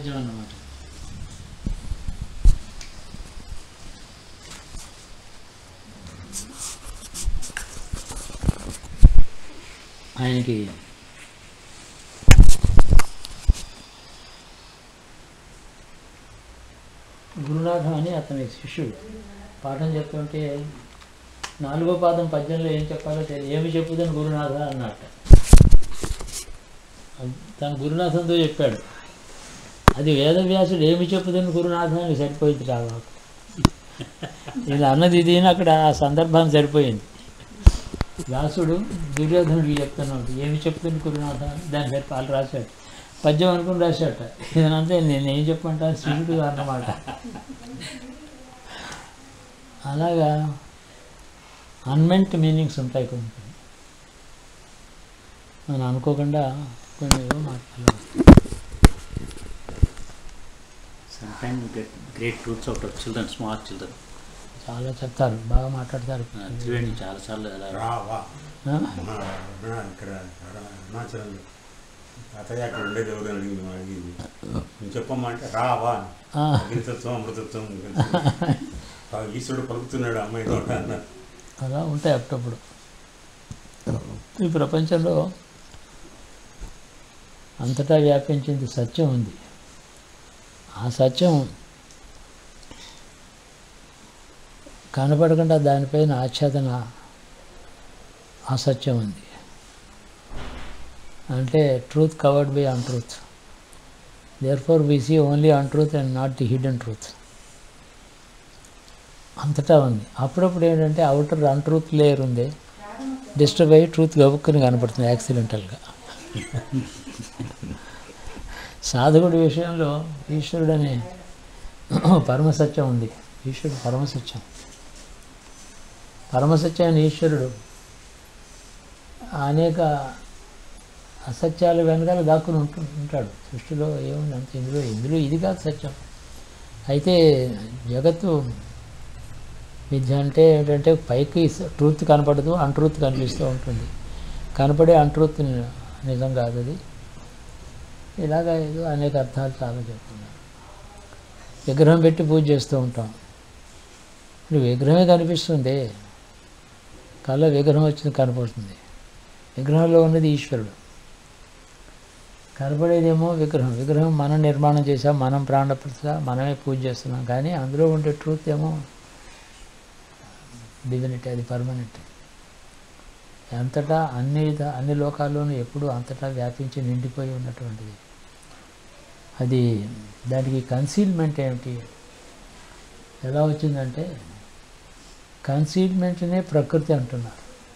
పద్యం అన్నమాట ఆయనకి గురునాథం అని అతని శిష్యుడు పాఠం చెప్తుంటే నాలుగో పాదం పద్యంలో ఏం చెప్పాలో తెలియదు ఏమి చెప్పుదని గురునాథ అన్నట్ట తన గురునాథంతో చెప్పాడు అది వేదవ్యాసుడు ఏమి చెప్పుదని గురునాథానికి సరిపోయింది రాగా ఇలా అన్నది ఇది అని అక్కడ ఆ సందర్భాన్ని సరిపోయింది వ్యాసుడు దుర్యోధనుడికి చెప్తున్నాడు ఏమి చెప్తుంది గురునాథ అని దాని పేరు పాలు రాశాడు పద్యం అనుకుని రాశాట ఇదంతా నేను ఏం చెప్పమంటాను శివుడు అన్నమాట అలాగా అన్మెంట్ మీనింగ్స్ ఉంటాయి కొన్ని కొన్ని. మనం అనుకోకుండా కొన్ని ఏవో మాట్లాడాలి Sometimes you get great truths out of children, small children. చాలా చెప్తారు బాగా మాట్లాడతారు ఆ, త్రివేణి చాలాసార్లు అలా రావా ఆ? మా నా ఇక్కడ అరుణాచలంలో తాతయ్య అక్కడ ఉండేది ఎవరు అడిగింది మా అడిగింది నువ్వు చెప్పమ్మా అంటే రావా ఆ. అగ్నితత్వం అమృతత్వం తెలుసు. ఆ ఈశ్వరుడు పలుకుతున్నాడు అమ్మాయి తోట అన్నారు అలా ఉంటాయి అప్పుడప్పుడు ఈ ప్రపంచంలో అంతటా వ్యాపించింది సత్యం ఉంది ఆ సత్యం కనపడకుండా దానిపైన ఆచ్ఛాదన అసత్యం ఉంది అంటే truth covered by untruth therefore we see only untruth and not the hidden truth అంతటా ఉంది అప్పుడప్పుడు ఏంటంటే అవుటర్ అన్ట్రూత్ లేయర్ ఉంది డిస్టర్బ్ అయ్యి ట్రూత్ గబుక్కుని కనపడుతుంది యాక్సిడెంటల్గా సాధకుడి విషయంలో ఈశ్వరుడు అనే పరమసత్యం ఉంది ఈశ్వరుడు పరమసత్యం పరమసత్యం అనే ఈశ్వరుడు అనేక అసత్యాల వెనకాల దాక్కుని ఉంటు ఉంటాడు సృష్టిలో ఏముంది అంత ఇందులో ఇందులో ఇది కాదు సత్యం అయితే జగత్తు విద్య అంటే ఏంటంటే పైకి ట్రూత్ కనపడదు అన్ట్రూత్ కనిపిస్తూ ఉంటుంది కనపడే అన్ట్రూత్ నిజం కాదు అది ఇలాగ ఏదో అనేక అర్థాలు చాలా చెప్తున్నారు విగ్రహం పెట్టి పూజ చేస్తూ ఉంటాం ఇప్పుడు విగ్రహమే కనిపిస్తుంది కళ్ళ విగ్రహం వచ్చింది కనపడుతుంది విగ్రహంలో ఉన్నది ఈశ్వరుడు కనపడేదేమో విగ్రహం విగ్రహం మనం నిర్మాణం చేసాం మనం ప్రాణప్రతిష్ఠ మనమే పూజ చేస్తున్నాం కానీ అందులో ఉండే ట్రూత్ ఏమో డివినిటీ అది పర్మనెంట్ అంతటా అన్ని విధ అన్ని లోకాల్లోనూ ఎప్పుడూ అంతటా వ్యాపించి నిండిపోయి ఉన్నటువంటిది అది దానికి కన్సీల్మెంట్ ఏమిటి ఎలా వచ్చిందంటే కన్సీల్మెంట్నే ప్రకృతి అంటున్నారు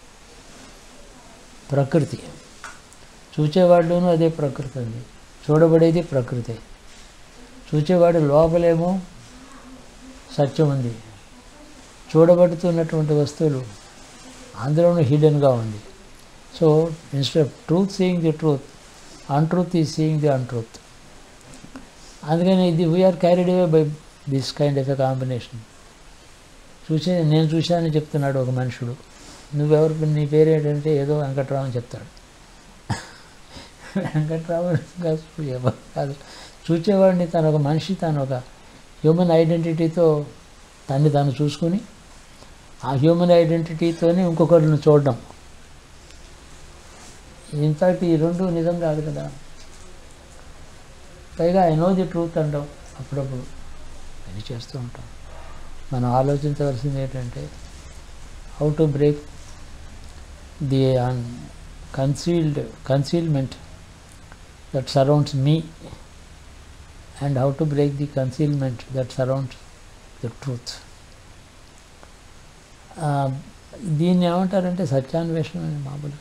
ప్రకృతి చూచేవాడిలోనూ అదే ప్రకృతి ఉంది చూడబడేది ప్రకృతి చూచేవాడి లోపలేమో సత్యం ఉంది చూడబడుతున్నటువంటి వస్తువులు అందులోనూ హిడెన్గా ఉంది so instead of truth seeing the truth untruth ఈ సీయింగ్ ది అన్ట్రూత్ అందుకని ఇది we are carried away by this kind of a combination చూసే నేను చూశానని చెప్తున్నాడు ఒక మనుషుడు నువ్వెవరు నీ పేరు ఏంటంటే ఏదో వెంకట్రావు అని చెప్తాడు వెంకట్రావు కాదు ఎవరు కాదు చూచేవాడిని తను ఒక మనిషి తను ఒక హ్యూమన్ ఐడెంటిటీతో తన్ని తాను చూసుకుని ఆ హ్యూమన్ ఐడెంటిటీతోనే ఇంకొకరిని చూడడం ఇన్ఫాక్ట్ ఈ రెండు నిజం కాదు కదా పైగా ఐ నో ది ట్రూత్ అంటాం అప్పుడప్పుడు అది చేస్తూ ఉంటాం మనం ఆలోచించవలసింది ఏంటంటే how to break the concealed concealment that surrounds me and how to break the concealment that surrounds the truth దీన్ని ఏమంటారంటే సత్యాన్వేషణ అని మామూలుగా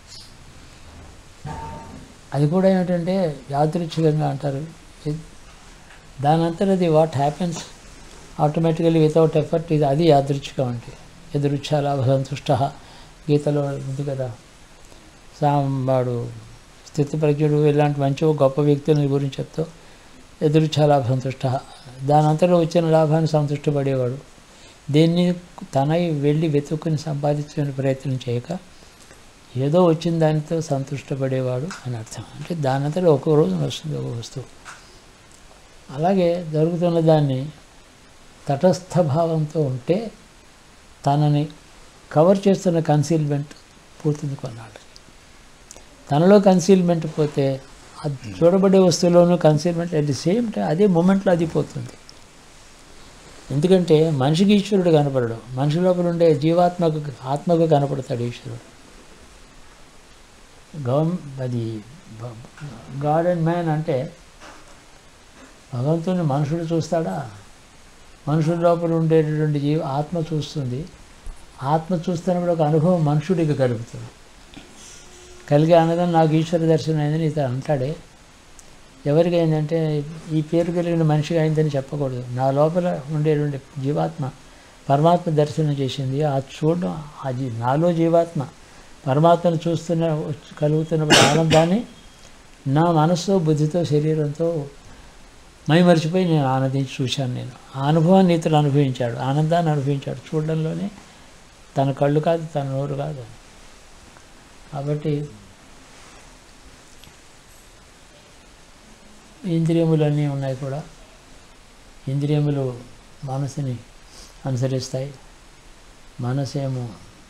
అది కూడా ఏమిటంటే యాదృచ్ఛికంగా అంటారు ఇది- దానంతరం అది what happens automatically without effort ఇది అది యాదృచ్ఛికం అంటే ఎదురుచ్ఛ లాభ సంతుష్ట గీతలో ఉంది కదా సాంబాడు స్థితిప్రజ్ఞుడు ఇలాంటి మంచి ఒక గొప్ప వ్యక్తుల గురించి చెప్తూ ఎదురుచ్ఛ లాభ సంతుష్ట దానంతలో వచ్చిన లాభాన్ని సంతృష్టిపడేవాడు దీన్ని తనై వెళ్ళి వెతుక్కుని సంపాదించుకునే ప్రయత్నం చేయక ఏదో వచ్చిన దానితో సంతృష్టపడేవాడు అని అర్థం అంటే దానంతలో ఒక్కో రోజు వస్తుంది ఒక వస్తువు అలాగే జరుగుతున్న దాన్ని తటస్థ భావంతో ఉంటే తనని కవర్ చేస్తున్న కన్సీల్మెంట్ పోతుంది కొన్నాళ్ళకి తనలో కన్సీల్మెంట్ పోతే అది చూడబడే వస్తువులోనూ concealment at the same time అదే మూమెంట్లో అది పోతుంది ఎందుకంటే మనిషికి ఈశ్వరుడు కనపడడు మనిషి లోపల ఉండే జీవాత్మకు ఆత్మకు కనపడతాడు ఈశ్వరుడు గవం అది గాడ్ అండ్ మ్యాన్ అంటే భగవంతుని మనుషుడు చూస్తాడా మనుషుల లోపల ఉండేటటువంటి జీవ ఆత్మ చూస్తుంది ఆత్మ చూస్తున్నప్పుడు ఒక అనుభవం మనుషుడికి కలుగుతుంది కలిగే అనగానే నాకు ఈశ్వర దర్శనం అయిందని ఇతను అంటాడే ఎవరికి అయిందంటే ఈ పేరు కలిగిన మనిషిగా అయిందని చెప్పకూడదు నా లోపల ఉండేటువంటి జీవాత్మ పరమాత్మ దర్శనం చేసింది ఆ చూడడం అది నాలో జీవాత్మ పరమాత్మను చూస్తున్న కలుగుతున్న ఆనందాన్ని నా మనస్సు బుద్ధితో శరీరంతో మై మర్చిపోయి నేను ఆనందించి చూశాను నేను ఆ అనుభవాన్ని ఇతడు అనుభవించాడు ఆనందాన్ని అనుభవించాడు చూడడంలోనే తన కళ్ళు కాదు తన నోరు కాదు కాబట్టి ఇంద్రియములన్నీ ఉన్నాయి కూడా ఇంద్రియములు మనసుని అనుసరిస్తాయి మనసేమో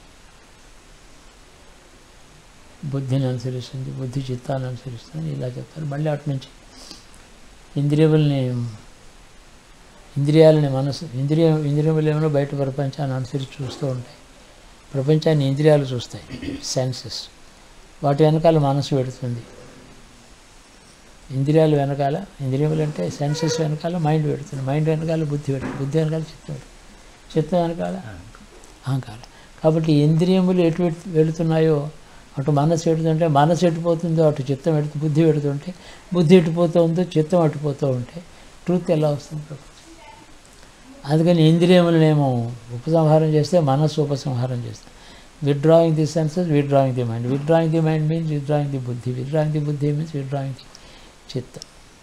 బుద్ధిని అనుసరిస్తుంది బుద్ధి చిత్తాన్ని అనుసరిస్తుంది ఇలా చెప్తారు మళ్ళీ అటు నుంచి ఇంద్రియముల్ని ఇంద్రియాలని మనసు ఇంద్రియ ఇంద్రియములేమో బయట ప్రపంచాన్ని అనుసరించి చూస్తూ ఉంటాయి ప్రపంచాన్ని ఇంద్రియాలు చూస్తాయి సెన్సెస్ వాటి వెనకాల మనసు పెడుతుంది ఇంద్రియాలు వెనకాల ఇంద్రియములు అంటే సెన్సెస్ వెనకాల మైండ్ పెడుతుంది మైండ్ వెనకాల బుద్ధి పెడుతుంది బుద్ధి వెనకాల చిత్తం పెడుతుంది చిత్తం వెనకాల అహంకారం కాబట్టి ఇంద్రియములు ఎటు వెళ్- వెళుతున్నాయో అటు మనసు ఎడుతుంటే మనసు ఎటుపోతుందో అటు చిత్తం ఎడుతు బుద్ధి పెడుతుంటే బుద్ధి ఎటుపోతుందో చిత్తం అటుపోతూ ఉంటే ట్రూత్ ఎలా వస్తుంది ప్రపంచం అందుకని ఇంద్రియములనేమో ఉపసంహారం చేస్తే మనస్సు ఉపసంహారం చేస్తే withdrawing the senses withdrawing the mind withdrawing the mind means withdrawing the బుద్ధి విత్డ్రాయింగ్ ది బుద్ధి మీన్స్ విత్డ్రాయింగ్ ది చిత్తం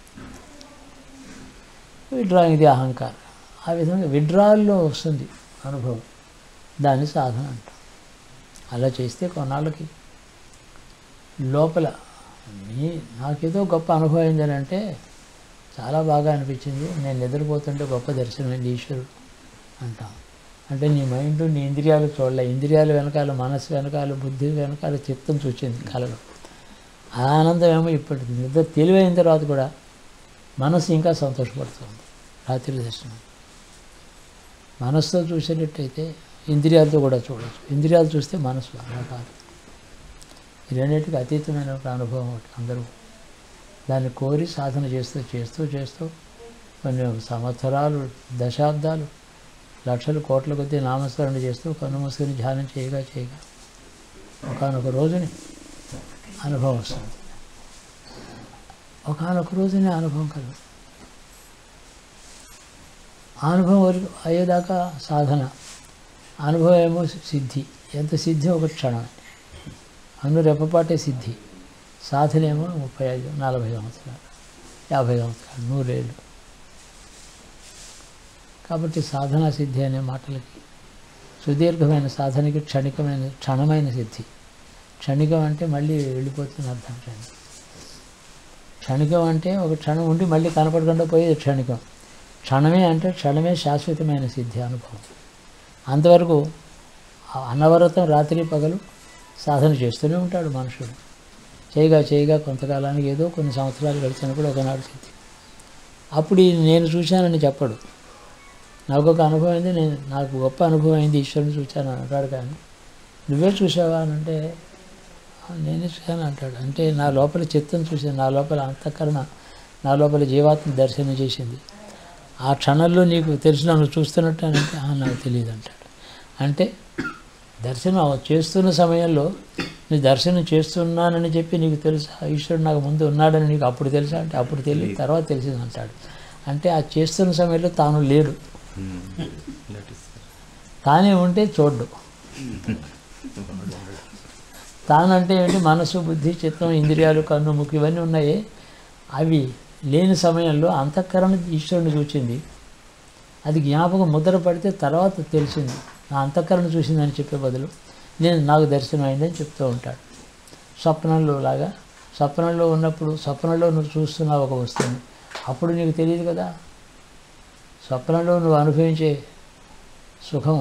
విత్డ్రాయింగ్ ది అహంకారం ఆ విధంగా విడ్రాల్లో వస్తుంది అనుభవం దాన్ని సాధన అంటాం అలా చేస్తే కొన్నాళ్ళకి లోపల మీ నాకేదో గొప్ప అనుభవం అయిందని అంటే చాలా బాగా అనిపించింది నేను నిద్రపోతుంటే గొప్ప దర్శనమైంది ఈశ్వరుడు అంటాం అంటే నీ మైండ్ నీ ఇంద్రియాలు చూడలే ఇంద్రియాలు వెనకాల మనసు వెనకాల బుద్ధి వెనకాల చిత్తం చూసింది కళలో ఆ ఆనందం ఏమో ఇప్పటికి నిద్ర తెలివైన తర్వాత కూడా మనసు ఇంకా సంతోషపడుతుంది రాత్రి దర్శనం మనసుతో చూసేటట్టయితే ఇంద్రియాలతో కూడా చూడవచ్చు ఇంద్రియాలు చూస్తే మనసు అలా కాదు ఈ రెండింటికి అతీతమైన ఒక అనుభవం ఒకటి అందరూ దాన్ని కోరి సాధన చేస్తూ చేస్తూ చేస్తూ కొన్ని సంవత్సరాలు దశాబ్దాలు లక్షలు కోట్ల కొద్దీ నామస్మరణ చేస్తూ కన్ను మూసుకొని ధ్యానం చేయగా చేయగా ఒకనొక రోజుని అనుభవం వస్తుంది ఒకనొక రోజునే అనుభవం కలుగు ఆ అనుభవం వరకు అయ్యేదాకా సాధన అనుభవం ఏమో సిద్ధి ఎంత సిద్ధి ఒక క్షణమే అన్ను రెప్పపాటే సిద్ధి సాధన ఏమో ముప్పై ఐదు నలభై సంవత్సరాలు యాభై సంవత్సరాలు నూరేళ్ళు కాబట్టి సాధనా సిద్ధి అనే మాటలకి సుదీర్ఘమైన సాధనకి క్షణికమైన క్షణమైన సిద్ధి క్షణికం అంటే మళ్ళీ వెళ్ళిపోతుంది అర్థం క్షణికం క్షణికం అంటే ఒక క్షణం ఉండి మళ్ళీ కనపడకుండా పోయేది క్షణికం క్షణమే అంటే క్షణమే శాశ్వతమైన సిద్ధి అనుభవం అంతవరకు ఆ అనవరతం రాత్రి పగలు సాధన చేస్తూనే ఉంటాడు మనుషుడు చేయగా చేయగా కొంతకాలానికి ఏదో కొన్ని సంవత్సరాలు గడిచినప్పుడు ఒకనాడు సిద్ధి అప్పుడు ఈ నేను చూశానని చెప్పడు నాకు ఒక అనుభవం అయింది నేను నాకు గొప్ప అనుభవం అయింది ఈశ్వరుని చూశాను అంటాడు కానీ నువ్వే చూసావా అని అంటే "ఆ, నేనే చూశాను అంటాడు అంటే నా లోపల చిత్తం చూశాను నా లోపల అంతఃకరణ నా లోపల జీవాత్మ దర్శనం చేసింది ఆ క్షణంలో నీకు తెలిసిన నువ్వు చూస్తున్నట్టు అని అంటే "ఆ, నాకు తెలియదు అంటాడు అంటే దర్శనం చేస్తున్న సమయంలో నీ దర్శనం చేస్తున్నానని చెప్పి నీకు తెలుసా ఈశ్వరుడు నాకు ముందు ఉన్నాడని నీకు అప్పుడు తెలుసా అంటే అప్పుడు తెలియదు తర్వాత తెలిసింది అంటాడు అంటే ఆ చేస్తున్న సమయంలో తాను లేడు తానే ఉంటే చూడ్డు తానంటే ఏంటి మనసు బుద్ధి చిత్తం ఇంద్రియాలు కన్ను ముక్కు ఇవన్నీ ఉన్నాయి అవి లేని సమయంలో అంతఃకరణ ఈశ్వరుని చూచింది అది జ్ఞాపకం ముద్ర పడితే తర్వాత తెలిసింది నా అంతఃకరణ చూసిందని చెప్పే బదులు నేను నాకు దర్శనం అయిందని చెప్తూ ఉంటాడు స్వప్నంలో లాగా స్వప్నంలో ఉన్నప్పుడు స్వప్నంలో నువ్వు చూస్తున్న ఒక వస్తువుని అప్పుడు నీకు తెలియదు కదా స్వప్నంలో నువ్వు అనుభవించే సుఖం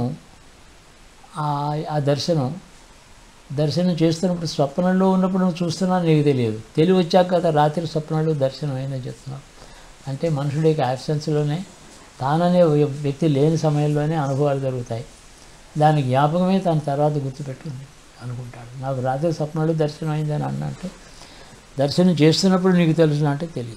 ఆ ఆ దర్శనం దర్శనం చేస్తున్నప్పుడు స్వప్నంలో ఉన్నప్పుడు నువ్వు చూస్తున్నా నీకు తెలియదు తెలివి వచ్చాక కదా రాత్రి స్వప్నంలో దర్శనం అయిందని చెప్తున్నావు అంటే మనుషుడి యొక్క యాబ్సెన్స్లోనే తాననే వ్యక్తి లేని సమయంలోనే అనుభవాలు జరుగుతాయి దాని జ్ఞాపకమే తన తర్వాత గుర్తుపెట్టుకుంది అనుకుంటాడు నాకు రాత్రి స్వప్నంలో దర్శనం అయిందని అన్నట్టు దర్శనం చేస్తున్నప్పుడు నీకు తెలుసు అంటే తెలియదు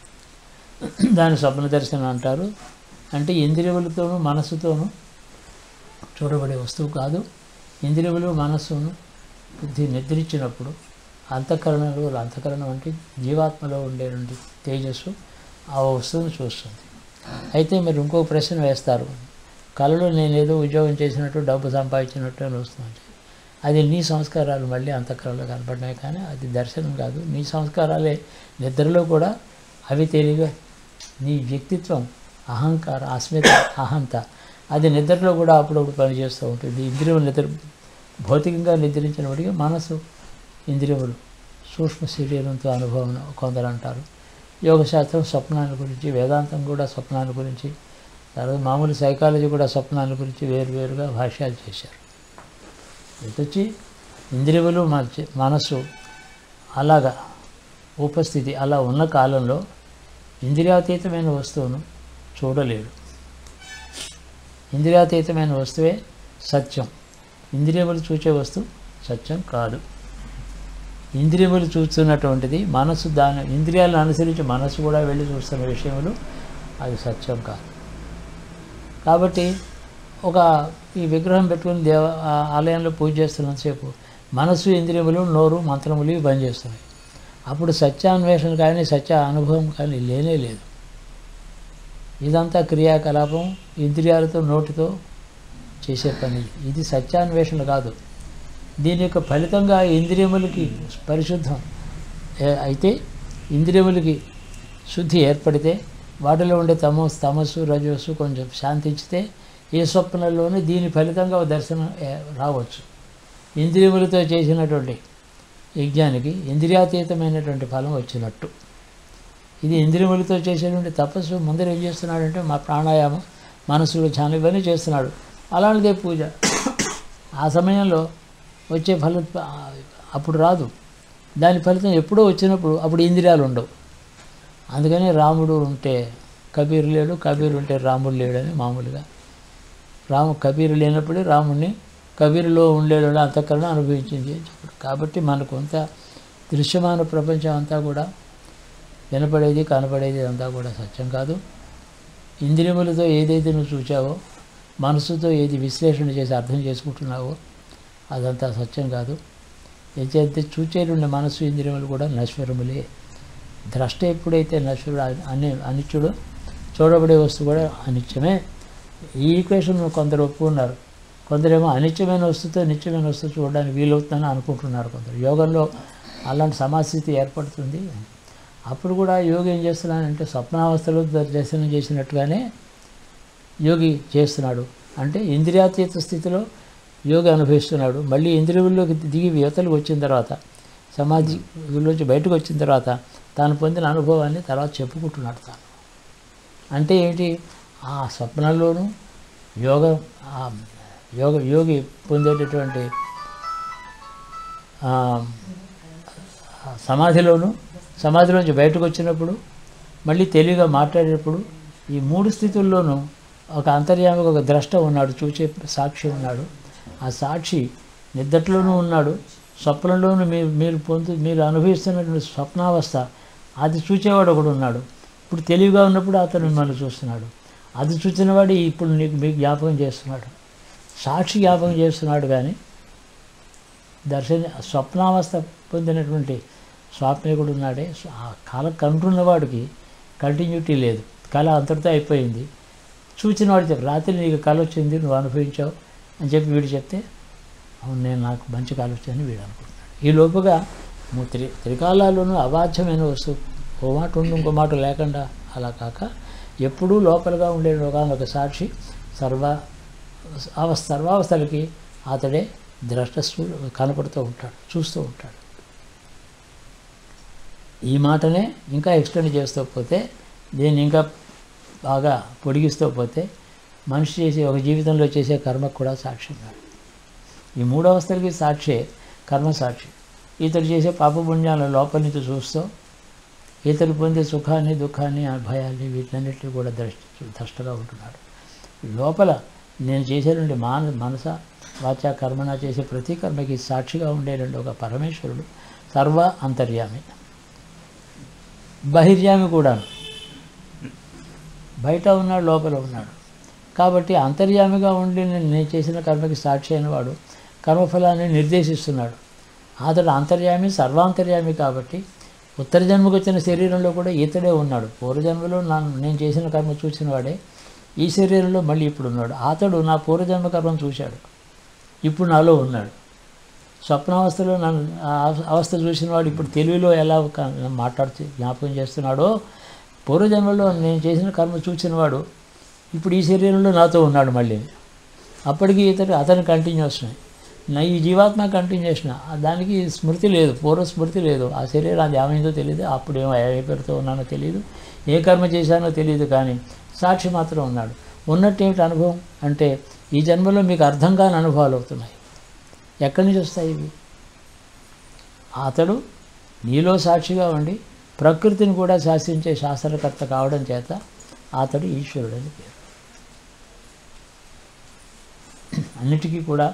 దాని స్వప్న దర్శనం అంటారు అంటే ఇంద్రియములతోనూ మనస్సుతోనూ చూడబడే వస్తువు కాదు ఇంద్రియములు మనస్సును బుద్ధి నిద్రించినప్పుడు అంతఃకరణలు అంతఃకరణం అంటే జీవాత్మలో ఉండేటువంటి తేజస్సు ఆ వస్తువును చూస్తుంది అయితే మీరు ఇంకో ప్రశ్న వేస్తారు కళలో నేనేదో ఉద్యోగం చేసినట్టు డబ్బు సంపాదించినట్టు అని వస్తుంది అది నీ సంస్కారాలు మళ్ళీ అంతఃకరణలో కనపడినాయి కానీ అది దర్శనం కాదు నీ సంస్కారాలే నిద్రలో కూడా అవి తెలియగా నీ వ్యక్తిత్వం అహంకార అస్మిత అహంత అది నిద్రలో కూడా అప్పుడప్పుడు పనిచేస్తూ ఉంటుంది ఇంద్రియం నిద్ర భౌతికంగా నిద్రించినప్పటికీ మనసు ఇంద్రియములు సూక్ష్మ శరీరంతో అనుభవం కొందరు అంటారు యోగశాస్త్రం స్వప్నాల గురించి వేదాంతం కూడా స్వప్నాల గురించి తర్వాత మామూలు సైకాలజీ కూడా స్వప్నాల గురించి వేరువేరుగా భాష్యాలు చేశారు వచ్చి ఇంద్రియములు మన- మనసు అలాగా ఉపస్థితి అలా ఉన్న కాలంలో ఇంద్రియాతీతమైన వస్తువును చూడలేడు ఇంద్రియాతీతమైన వస్తువే సత్యం ఇంద్రియములు చూచే వస్తువు సత్యం కాదు ఇంద్రియములు చూస్తున్నటువంటిది మనసు దాని ఇంద్రియాలను అనుసరించి మనసు కూడా వెళ్ళి చూస్తున్న విషయములు అది సత్యం కాదు కాబట్టి ఒక ఈ విగ్రహం పెట్టుకుని దేవ ఆ ఆలయంలో పూజ చేస్తున్నంతసేపు మనసు ఇంద్రియములు నోరు మంత్రములు ఇవి పనిచేస్తున్నాయి అప్పుడు సత్యాన్వేషణ కానీ సత్య అనుభవం కానీ లేనే లేదు ఇదంతా క్రియాకలాపం ఇంద్రియాలతో నోటితో చేసే పని ఇది సత్యాన్వేషణ కాదు దీని యొక్క ఫలితంగా ఇంద్రియములకి పరిశుద్ధం ఏ- అయితే ఇంద్రియములకి శుద్ధి ఏర్పడితే వాటిలో ఉండే తమ తమస్సు రజస్సు కొంచెం శాంతించితే ఏ స్వప్నంలోనూ దీని ఫలితంగా దర్శనం ఏ- రావచ్చు ఇంద్రియములతో చేసినటువంటి యజ్ఞానికి ఇంద్రియాతీతమైనటువంటి ఫలం వచ్చినట్టు ఇది ఇంద్రియములతో చేసేటువంటి తపస్సు ముందర ఏం చేస్తున్నాడంటే మా ప్రాణాయామం మనసులో చాలా ఇవన్నీ చేస్తున్నాడు అలాంటిదే పూజ ఆ సమయంలో వచ్చే ఫలం అప్పుడు రాదు దాని ఫలితం ఎప్పుడో వచ్చినప్పుడు అప్పుడు ఇంద్రియాలు ఉండవు అందుకని రాముడు ఉంటే కబీర్ లేడు కబీర్ ఉంటే రాముడు లేడని మామూలుగా రాము కబీర్ లేనప్పుడే రాముడిని కబీరులో ఉండేడు అంతఃకరణ అనుభవించింది అని చెప్పాడు కాబట్టి మనకు అంత దృశ్యమాన ప్రపంచం అంతా కూడా వినపడేది కనపడేది అంతా కూడా సత్యం కాదు ఇంద్రియములతో ఏదైతే నువ్వు చూచావో మనసుతో ఏది విశ్లేషణ చేసి అర్థం చేసుకుంటున్నావో అదంతా సత్యం కాదు ఏదైతే చూచేటువంటి మనసు ఇంద్రియములు కూడా నశ్వరములే ద్రష్ట ఎప్పుడైతే నశ్వరుడు అని అనిత్యుడు చూడబడే వస్తువు కూడా అనిత్యమే ఈ ఈక్వేషన్ కొందరు ఒప్పుకున్నారు కొందరేమో అనిత్యమైన వస్తువుతో నిత్యమైన వస్తువు చూడడానికి వీలవుతుందని అనుకుంటున్నారు కొందరు యోగంలో అలాంటి సమాస్థితి ఏర్పడుతుంది అప్పుడు కూడా యోగి ఏం చేస్తున్నాడంటే స్వప్నావస్థలో ద- దర్శనం చేసినట్టుగానే యోగి చేస్తున్నాడు అంటే ఇంద్రియాతీత స్థితిలో యోగి అనుభవిస్తున్నాడు మళ్ళీ ఇంద్రియముల్లోకి దిగి యువతలకు వచ్చిన తర్వాత సమాధిలోంచి బయటకు వచ్చిన తర్వాత తాను పొందిన అనుభవాన్ని తర్వాత చెప్పుకుంటున్నాడు తాను అంటే ఏంటి ఆ స్వప్నంలోనూ యోగ ఆ యోగ యోగి పొందేటటువంటి ఆ, ఆ సమాధిలోను సమాధిలోంచి బయటకు వచ్చినప్పుడు మళ్ళీ తెలివిగా మాట్లాడేటప్పుడు ఈ మూడు స్థితుల్లోనూ ఒక అంతర్యామికి ఒక ద్రష్ట ఉన్నాడు చూచే సాక్షి ఉన్నాడు ఆ సాక్షి నిద్దట్లోనూ ఉన్నాడు స్వప్నంలోనూ మీరు మీరు పొందు మీరు అనుభవిస్తున్నటువంటి స్వప్నావస్థ అది చూచేవాడు ఒకడు ఉన్నాడు ఇప్పుడు తెలివిగా ఉన్నప్పుడు అతను మిమ్మల్ని చూస్తున్నాడు అది చూసినవాడు ఇప్పుడు నీకు మీకు జ్ఞాపకం చేస్తున్నాడు సాక్షి జ్ఞాపకం చేస్తున్నాడు కానీ దర్శన స్వప్నావస్థ పొందినటువంటి స్వాప్నికుడు ఉన్నాడే ఆ కళ కంటున్నవాడికి కంటిన్యూటీ లేదు కళ అంతటితో అయిపోయింది చూచిన వాడు చెప్పి రాత్రి నీకు కళ వచ్చింది నువ్వు అనుభవించావు అని చెప్పి వీడు చెప్తే అవును నేను నాకు మంచి కళ వచ్చిందని వీడు అనుకుంటున్నాడు ఈ లోపుగా నువ్వు త్రి త్రికాలాల్లోనూ అబాధ్యమైన వస్తువు ఓ మాట ఉండి ఇంకో మాట లేకుండా అలా కాక ఎప్పుడూ లోపలగా ఉండే ఒక సాక్షి సర్వ అవ సర్వావస్థలకి అతడే ద్రష్టస్సు కనపడుతూ ఉంటాడు చూస్తూ ఉంటాడు ఈ మాటనే ఇంకా ఎక్స్టెండ్ చేస్తూ పోతే దీన్ని ఇంకా బాగా పొడిగిస్తూ పోతే మనిషి చేసే ఒక జీవితంలో చేసే కర్మకు కూడా సాక్షి ఉన్నాడు ఈ మూడు అవస్థలకి సాక్షి కర్మ సాక్షి ఇతడు చేసే పాపపుణ్యాల లోపల నుంచి చూస్తూ ఇతడు పొందే సుఖాన్ని దుఃఖాన్ని ఆ భయాన్ని వీటన్నిటిని కూడా ద్రష్టి ద్రష్టగా ఉంటున్నాడు లోపల నేను చేసేటువంటి మాన మనస వాచ కర్మన చేసే ప్రతి కర్మకి సాక్షిగా ఉండేటువంటి ఒక పరమేశ్వరుడు సర్వ అంతర్యామి బహిర్యామి కూడా బయట ఉన్నాడు లోపల ఉన్నాడు కాబట్టి అంతర్యామిగా ఉండి నేను నేను చేసిన కర్మకి సాక్షి అయినవాడు కర్మఫలాన్ని నిర్దేశిస్తున్నాడు అతడు అంతర్యామి సర్వాంతర్యామి కాబట్టి ఉత్తర జన్మకు వచ్చిన శరీరంలో కూడా ఇతడే ఉన్నాడు పూర్వజన్మలో నా నేను చేసిన కర్మ చూసిన వాడే ఈ శరీరంలో మళ్ళీ ఇప్పుడు ఉన్నాడు అతడు నా పూర్వజన్మ కర్మను చూశాడు ఇప్పుడు నాలో ఉన్నాడు స్వప్నావస్థలో నన్ను ఆ అవస్థ చూసిన వాడు ఇప్పుడు తెలివిలో ఎలా క- మాట్లాడుతూ జ్ఞాపకం చేస్తున్నాడో పూర్వజన్మలో నేను చేసిన కర్మ చూసిన వాడు ఇప్పుడు ఈ శరీరంలో నాతో ఉన్నాడు మళ్ళీ అప్పటికి ఇతడు అతని కంటిన్యూషన్ నా ఈ జీవాత్మ కంటిన్యూషన్ దానికి స్మృతి లేదు పూర్వ స్మృతి లేదు ఆ శరీరం అది ఏమైందో తెలియదు అప్పుడు ఏమో ఏ పేరుతో ఉన్నానో తెలియదు ఏ కర్మ చేశానో తెలియదు కానీ సాక్షి మాత్రం ఉన్నాడు ఉన్నట్టేమిటి అనుభవం అంటే ఈ జన్మలో మీకు అర్థం కాని అనుభవాలు అవుతున్నాయి ఎక్కడి నుంచి వస్తాయి ఇవి అతడు నీలో సాక్షిగా ఉండి ప్రకృతిని కూడా శాసించే శాస్త్రకర్త కావడం చేత అతడు ఈశ్వరుడు అని పేరు అన్నిటికీ కూడా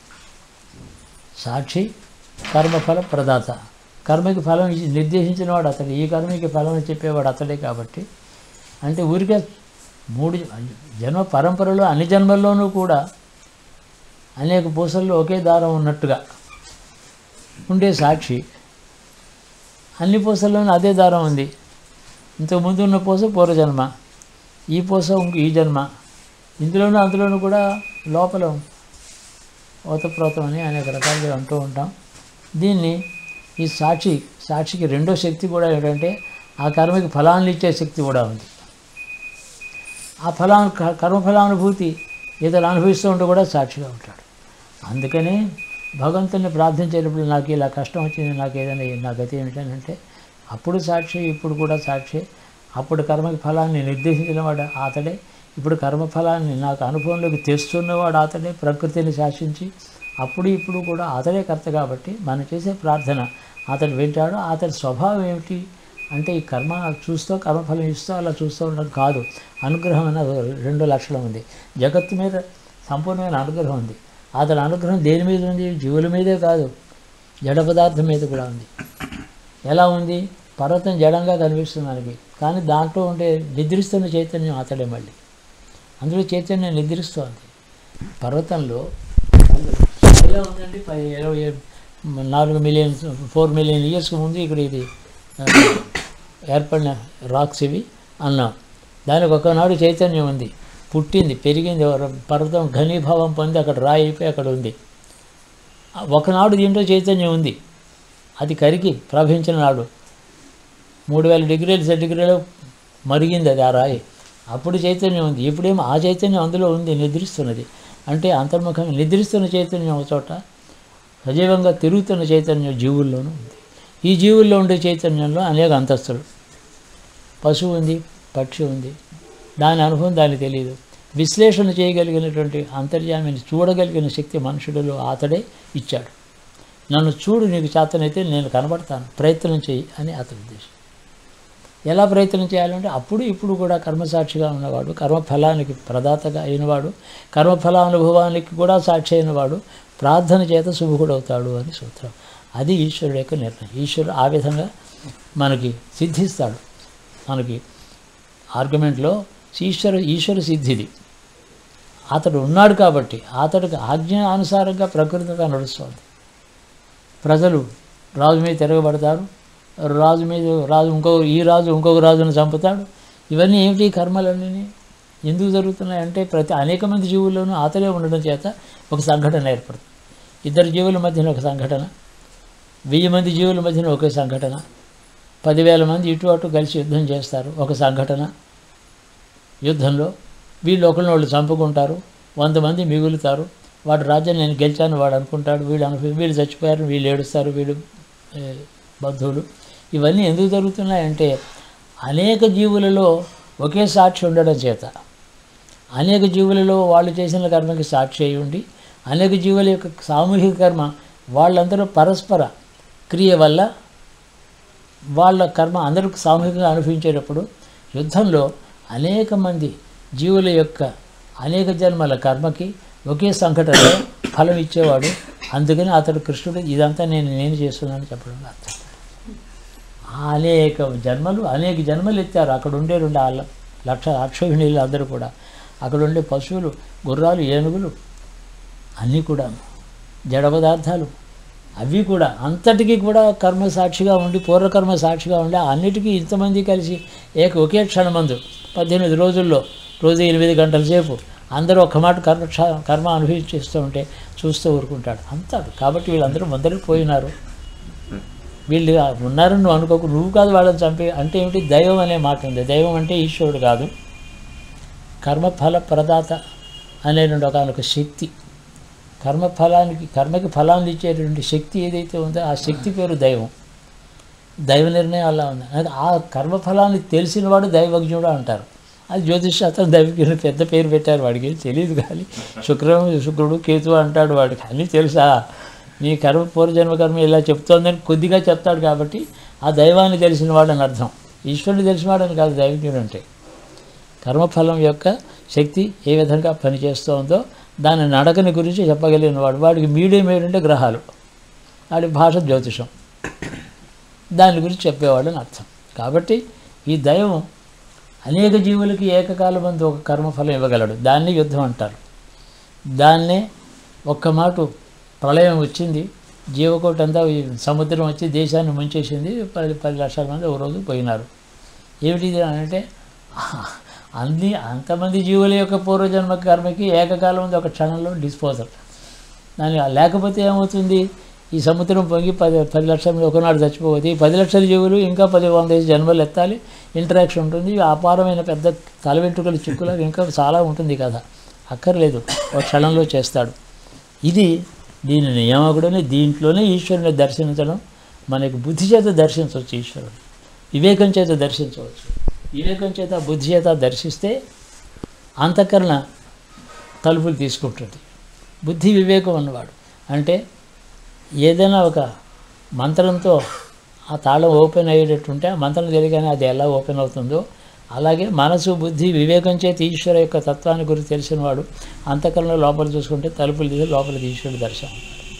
సాక్షి కర్మఫల ప్రదాత కర్మకి ఫలం ఇచ్చి నిర్దేశించిన వాడు అతడు ఈ కర్మకి ఫలం చెప్పేవాడు అతడే కాబట్టి అంటే ఊరికే మూడు జన్మ పరంపరలో అన్ని జన్మల్లోనూ కూడా అనేక పూసల్లో ఒకే దారం ఉన్నట్టుగా ఉండే సాక్షి అన్ని పూసల్లోనూ అదే దారం ఉంది ఇంతకు ముందు ఉన్న పూస పూర్వజన్మ ఈ పూస ఇంక ఈ జన్మ ఇందులోనూ అందులోనూ కూడా లోపల ఓతప్రోతం అని అనేక రకాలుగా అంటూ ఉంటాం దీన్ని ఈ సాక్షి సాక్షికి రెండో శక్తి కూడా ఏంటంటే ఆ కర్మకి ఫలాన్ని ఇచ్చే శక్తి కూడా ఉంది ఆ ఫలా క- కర్మఫలానుభూతి ఇతరులు అనుభవిస్తూ ఉంటే కూడా సాక్షిగా ఉంటాడు అందుకనే భగవంతుని ప్రార్థించేటప్పుడు నాకు ఇలా కష్టం వచ్చింది నాకు ఏదైనా నా గతి ఏమిటని అంటే అప్పుడు సాక్షి ఇప్పుడు కూడా సాక్షి అప్పుడు కర్మకి ఫలాన్ని నిర్దేశించిన వాడు అతడే ఇప్పుడు కర్మఫలాన్ని నాకు అనుభవంలోకి తెస్తున్నవాడు అతడే ప్రకృతిని శాసించి అప్పుడు ఇప్పుడు కూడా అతడే కర్త కాబట్టి మనం చేసే ప్రార్థన అతడు వింటాడు అతడి స్వభావం ఏమిటి అంటే ఈ కర్మ చూస్తూ కర్మఫలం ఇస్తూ అలా చూస్తూ ఉండడం కాదు అనుగ్రహం అన్న రెండు లక్షణం ఉంది జగత్తు మీద సంపూర్ణమైన అనుగ్రహం ఉంది అతని అనుగ్రహం దేని మీద ఉంది జీవుల మీదే కాదు జడ పదార్థం మీద కూడా ఉంది ఎలా ఉంది పర్వతం జడంగా కనిపిస్తుంది మనకి కానీ దాంట్లో ఉండే నిద్రిస్తున్న చైతన్యం అతడే మళ్ళీ అందులో చైతన్యం నిద్రిస్తోంది పర్వతంలో ఎలా ఉందండి పై ఇరవై నాలుగు మిలియన్ ఫోర్ మిలియన్ ఇయర్స్కి ముందు ఇక్కడ ఇది ఆ, ఏర్పడిన రాక్స్ ఇవి అన్నాం దానికి ఒకనాడు చైతన్యం ఉంది పుట్టింది పెరిగింది ఒక పర్వతం ఘనీభావం పొంది అక్కడ రాయి అయిపోయి అక్కడ ఉంది ఆ ఒకనాడు దీంట్లో చైతన్యం ఉంది అది కరిగి ప్రవహించిన నాడు మూడు వేల డిగ్రీల సెంటిగ్రేడ్ మరిగింది అది ఆ రాయి అప్పుడు చైతన్యం ఉంది ఇప్పుడేమో ఆ చైతన్యం అందులో ఉంది నిద్రిస్తున్నది అంటే అంతర్ముఖంగా నిద్రిస్తున్న చైతన్యం ఒక చోట సజీవంగా తిరుగుతున్న చైతన్యం జీవుల్లోనూ ఉంది ఈ జీవుల్లో ఉండే చైతన్యంలో అనేక అంతస్తులు పశువు ఉంది పక్షి ఉంది దాని అనుభవం దానికి తెలియదు విశ్లేషణ చేయగలిగినటువంటి అంతర్యామిని చూడగలిగిన శక్తి మనుషుడిలో అతడే ఇచ్చాడు నన్ను చూడు నీకు చేతనైతే నేను కనబడతాను ప్రయత్నం చేయి అని అతని ఉద్దేశం ఎలా ప్రయత్నం చేయాలంటే అప్పుడు ఇప్పుడు కూడా కర్మసాక్షిగా ఉన్నవాడు కర్మఫలానికి ప్రదాతగా అయినవాడు కర్మఫలానుభవానికి కూడా సాక్షి అయినవాడు ప్రార్థన చేత శుభుడవుతాడు అని సూత్రం అది ఈశ్వరుడు యొక్క నిర్ణయం ఈశ్వరుడు ఆ విధంగా మనకి సిద్ధిస్తాడు మనకి ఆర్గ్యుమెంట్లో ఈశ్వర ఈశ్వర సిద్ధిది అతడు ఉన్నాడు కాబట్టి అతడికి ఆజ్ఞ అనుసారంగా ప్రకృతిగా నడుస్తుంది ప్రజలు రాజు మీద తిరగబడతారు రాజు మీద రాజు ఇంకో ఈ రాజు ఇంకొక రాజును చంపుతాడు ఇవన్నీ ఏమిటి ఈ కర్మలన్నీ ఎందుకు జరుగుతున్నాయి అంటే ప్రతి అనేక మంది జీవుల్లోనూ అతడే ఉండడం చేత ఒక సంఘటన ఏర్పడుతుంది ఇద్దరు జీవుల మధ్యన ఒక సంఘటన వెయ్యి మంది జీవుల మధ్యన ఒకే సంఘటన పదివేల మంది ఇటు అటు కలిసి యుద్ధం చేస్తారు ఒక సంఘటన యుద్ధంలో వీళ్ళు ఒకరిని వాళ్ళు చంపుకుంటారు వంద మంది మిగులుతారు వాడు రాజ్యం నేను గెలిచాను వాడు అనుకుంటాడు వీడు అనుభవి వీళ్ళు చచ్చిపోయారు వీళ్ళు ఏడుస్తారు వీళ్ళు ఏ, బంధువులు ఇవన్నీ ఎందుకు జరుగుతున్నాయంటే అనేక జీవులలో ఒకే సాక్షి ఉండడం చేత అనేక జీవులలో వాళ్ళు చేసిన కర్మకి సాక్షి అయి ఉండి అనేక జీవుల యొక్క సామూహిక కర్మ వాళ్ళందరూ పరస్పర క్రియ వల్ల వాళ్ళ కర్మ అందరూ సామూహికంగా అనుభవించేటప్పుడు యుద్ధంలో అనేక మంది జీవుల యొక్క అనేక జన్మల కర్మకి ఒకే సంఘటనలో ఫలం ఇచ్చేవాడు అందుకని అతడు కృష్ణుడు ఇదంతా నేను నేను చేస్తున్నానని చెప్పడం అర్థం అనేక జన్మలు అనేక జన్మలు ఎత్తారు అక్కడ ఉండే రెండు ఆ ల- లక్ష అక్షోహిణీలు అందరూ కూడా అక్కడ ఉండే పశువులు గుర్రాలు ఏనుగులు అన్నీ కూడా జడ పదార్థాలు అవి కూడా అంతటికీ కూడా కర్మ సాక్షిగా ఉండి పూర్వకర్మ సాక్షిగా ఉండి అన్నిటికీ ఇంతమంది కలిసి ఏక ఒకే క్షణమందు పద్దెనిమిది రోజుల్లో రోజు ఎనిమిది గంటల సేపు అందరూ ఒక్క మాట కర్మ క్ష- కర్మ అనుభవించేస్తూ ఉంటే చూస్తూ ఊరుకుంటాడు అంతాడు కాబట్టి వీళ్ళందరూ ముందరికి పోయినారు వీళ్ళు ఉన్నారని నువ్వు అనుకోకు నువ్వు కాదు వాళ్ళని చంపి అంటే ఏమిటి దైవం అనే మాట ఉంది దైవం అంటే ఈశ్వరుడు కాదు కర్మఫల ప్రదాత అనేటువంటి ఒక శక్తి కర్మఫలానికి కర్మకి ఫలాన్ని ఇచ్చేటువంటి శక్తి ఏదైతే ఉందో ఆ శక్తి పేరు దైవం దైవ నిర్ణయం అలా ఉంది అది ఆ కర్మఫలాన్ని తెలిసినవాడు దైవజ్ఞుడు అంటారు అది జ్యోతిష్ శాస్త్రం దైవజ్ఞుడు పెద్ద పేరు పెట్టారు వాడికి ఏం తెలియదు కానీ శుక్రం శుక్రుడు కేతు అంటాడు వాడికి అన్నీ తెలుసా నీ కర్మ పూర్వజన్మ కర్మ ఇలా చెప్తోందని కొద్దిగా చెప్తాడు కాబట్టి ఆ దైవాన్ని తెలిసిన వాడని అర్థం ఈశ్వరుని తెలిసినవాడని కాదు దైవజ్ఞుడు అంటే కర్మఫలం యొక్క శక్తి ఏ విధంగా పనిచేస్తోందో దాని నడకని గురించి చెప్పగలిగిన వాడు వాడికి మీడియం ఏంటంటే గ్రహాలు వాడి భాష జ్యోతిషం దాని గురించి చెప్పేవాడని అర్థం కాబట్టి ఈ దైవం అనేక జీవులకి ఏకకాలమందు ఒక కర్మఫలం ఇవ్వగలడు దాన్ని యుద్ధం అంటారు దాన్నే ఒక్క మాట ప్రళయం వచ్చింది జీవకోటి అంతా ఈ సముద్రం వచ్చి దేశాన్ని ముంచేసింది పది పది లక్షల మంది ఒక రోజు పోయినారు ఏమిటి ఇది అని అంటే అన్ని అంతమంది జీవుల యొక్క పూర్వజన్మ కర్మకి ఏకకాలం ఉంది ఒక క్షణంలో డిస్పోజల్ దాని లేకపోతే ఏమవుతుంది ఈ సముద్రం పొంగి పది పది లక్షల మంది ఒకనాడు చచ్చిపోతుంది ఈ పది లక్షల జీవులు ఇంకా పది వంద జన్మలు ఎత్తాలి ఇంటరాక్షన్ ఉంటుంది అపారమైన పెద్ద తల వెంట్రుకల చిక్కులకు ఇంకా చాలా ఉంటుంది కదా అక్కర్లేదు ఒక క్షణంలో చేస్తాడు ఇది దీని నియామకుడని దీంట్లోనే ఈశ్వరుని దర్శించడం మనకి బుద్ధి చేత దర్శించవచ్చు ఈశ్వరుడు వివేకం చేత దర్శించవచ్చు వివేకం చేత బుద్ధి చేత దర్శిస్తే అంతఃకరణ తలుపులు తీసుకుంటుంది బుద్ధి వివేకం అన్నవాడు అంటే ఏదైనా ఒక మంత్రంతో ఆ తాళం ఓపెన్ అయ్యేటట్టుంటే ఆ మంత్రం తెలియగానే అది ఎలా ఓపెన్ అవుతుందో అలాగే మనసు బుద్ధి వివేకం చేత ఈశ్వర యొక్క తత్వాన్ని గురించి తెలిసిన వాడు అంతఃకరణ లోపల చూసుకుంటే తలుపులు తీసి లోపలికి ఈశ్వరుడు దర్శనం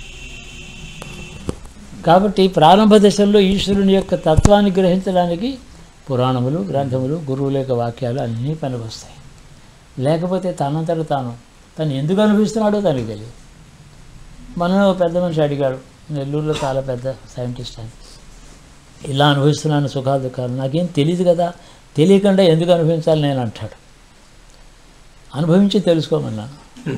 కాబట్టి ప్రారంభ దశల్లో ఈశ్వరుని యొక్క తత్వాన్ని గ్రహించడానికి పురాణములు గ్రంథములు గురువుల యొక్క వాక్యాలు అన్నీ పనికొస్తాయి లేకపోతే తనంతట తాను తను ఎందుకు అనిపిస్తున్నాడో తనకి తెలియదు మనం ఓ పెద్ద మనిషి అడిగాడు నెల్లూరులో చాలా పెద్ద సైంటిస్ట్ అని ఇలా అనుభవిస్తున్నాను సుఖాలు దుఃఖాలు నాకేం తెలియదు కదా తెలియకుండా ఎందుకు అనుభవించాలి నేను అంటాడు అనుభవించి తెలుసుకోమన్నాను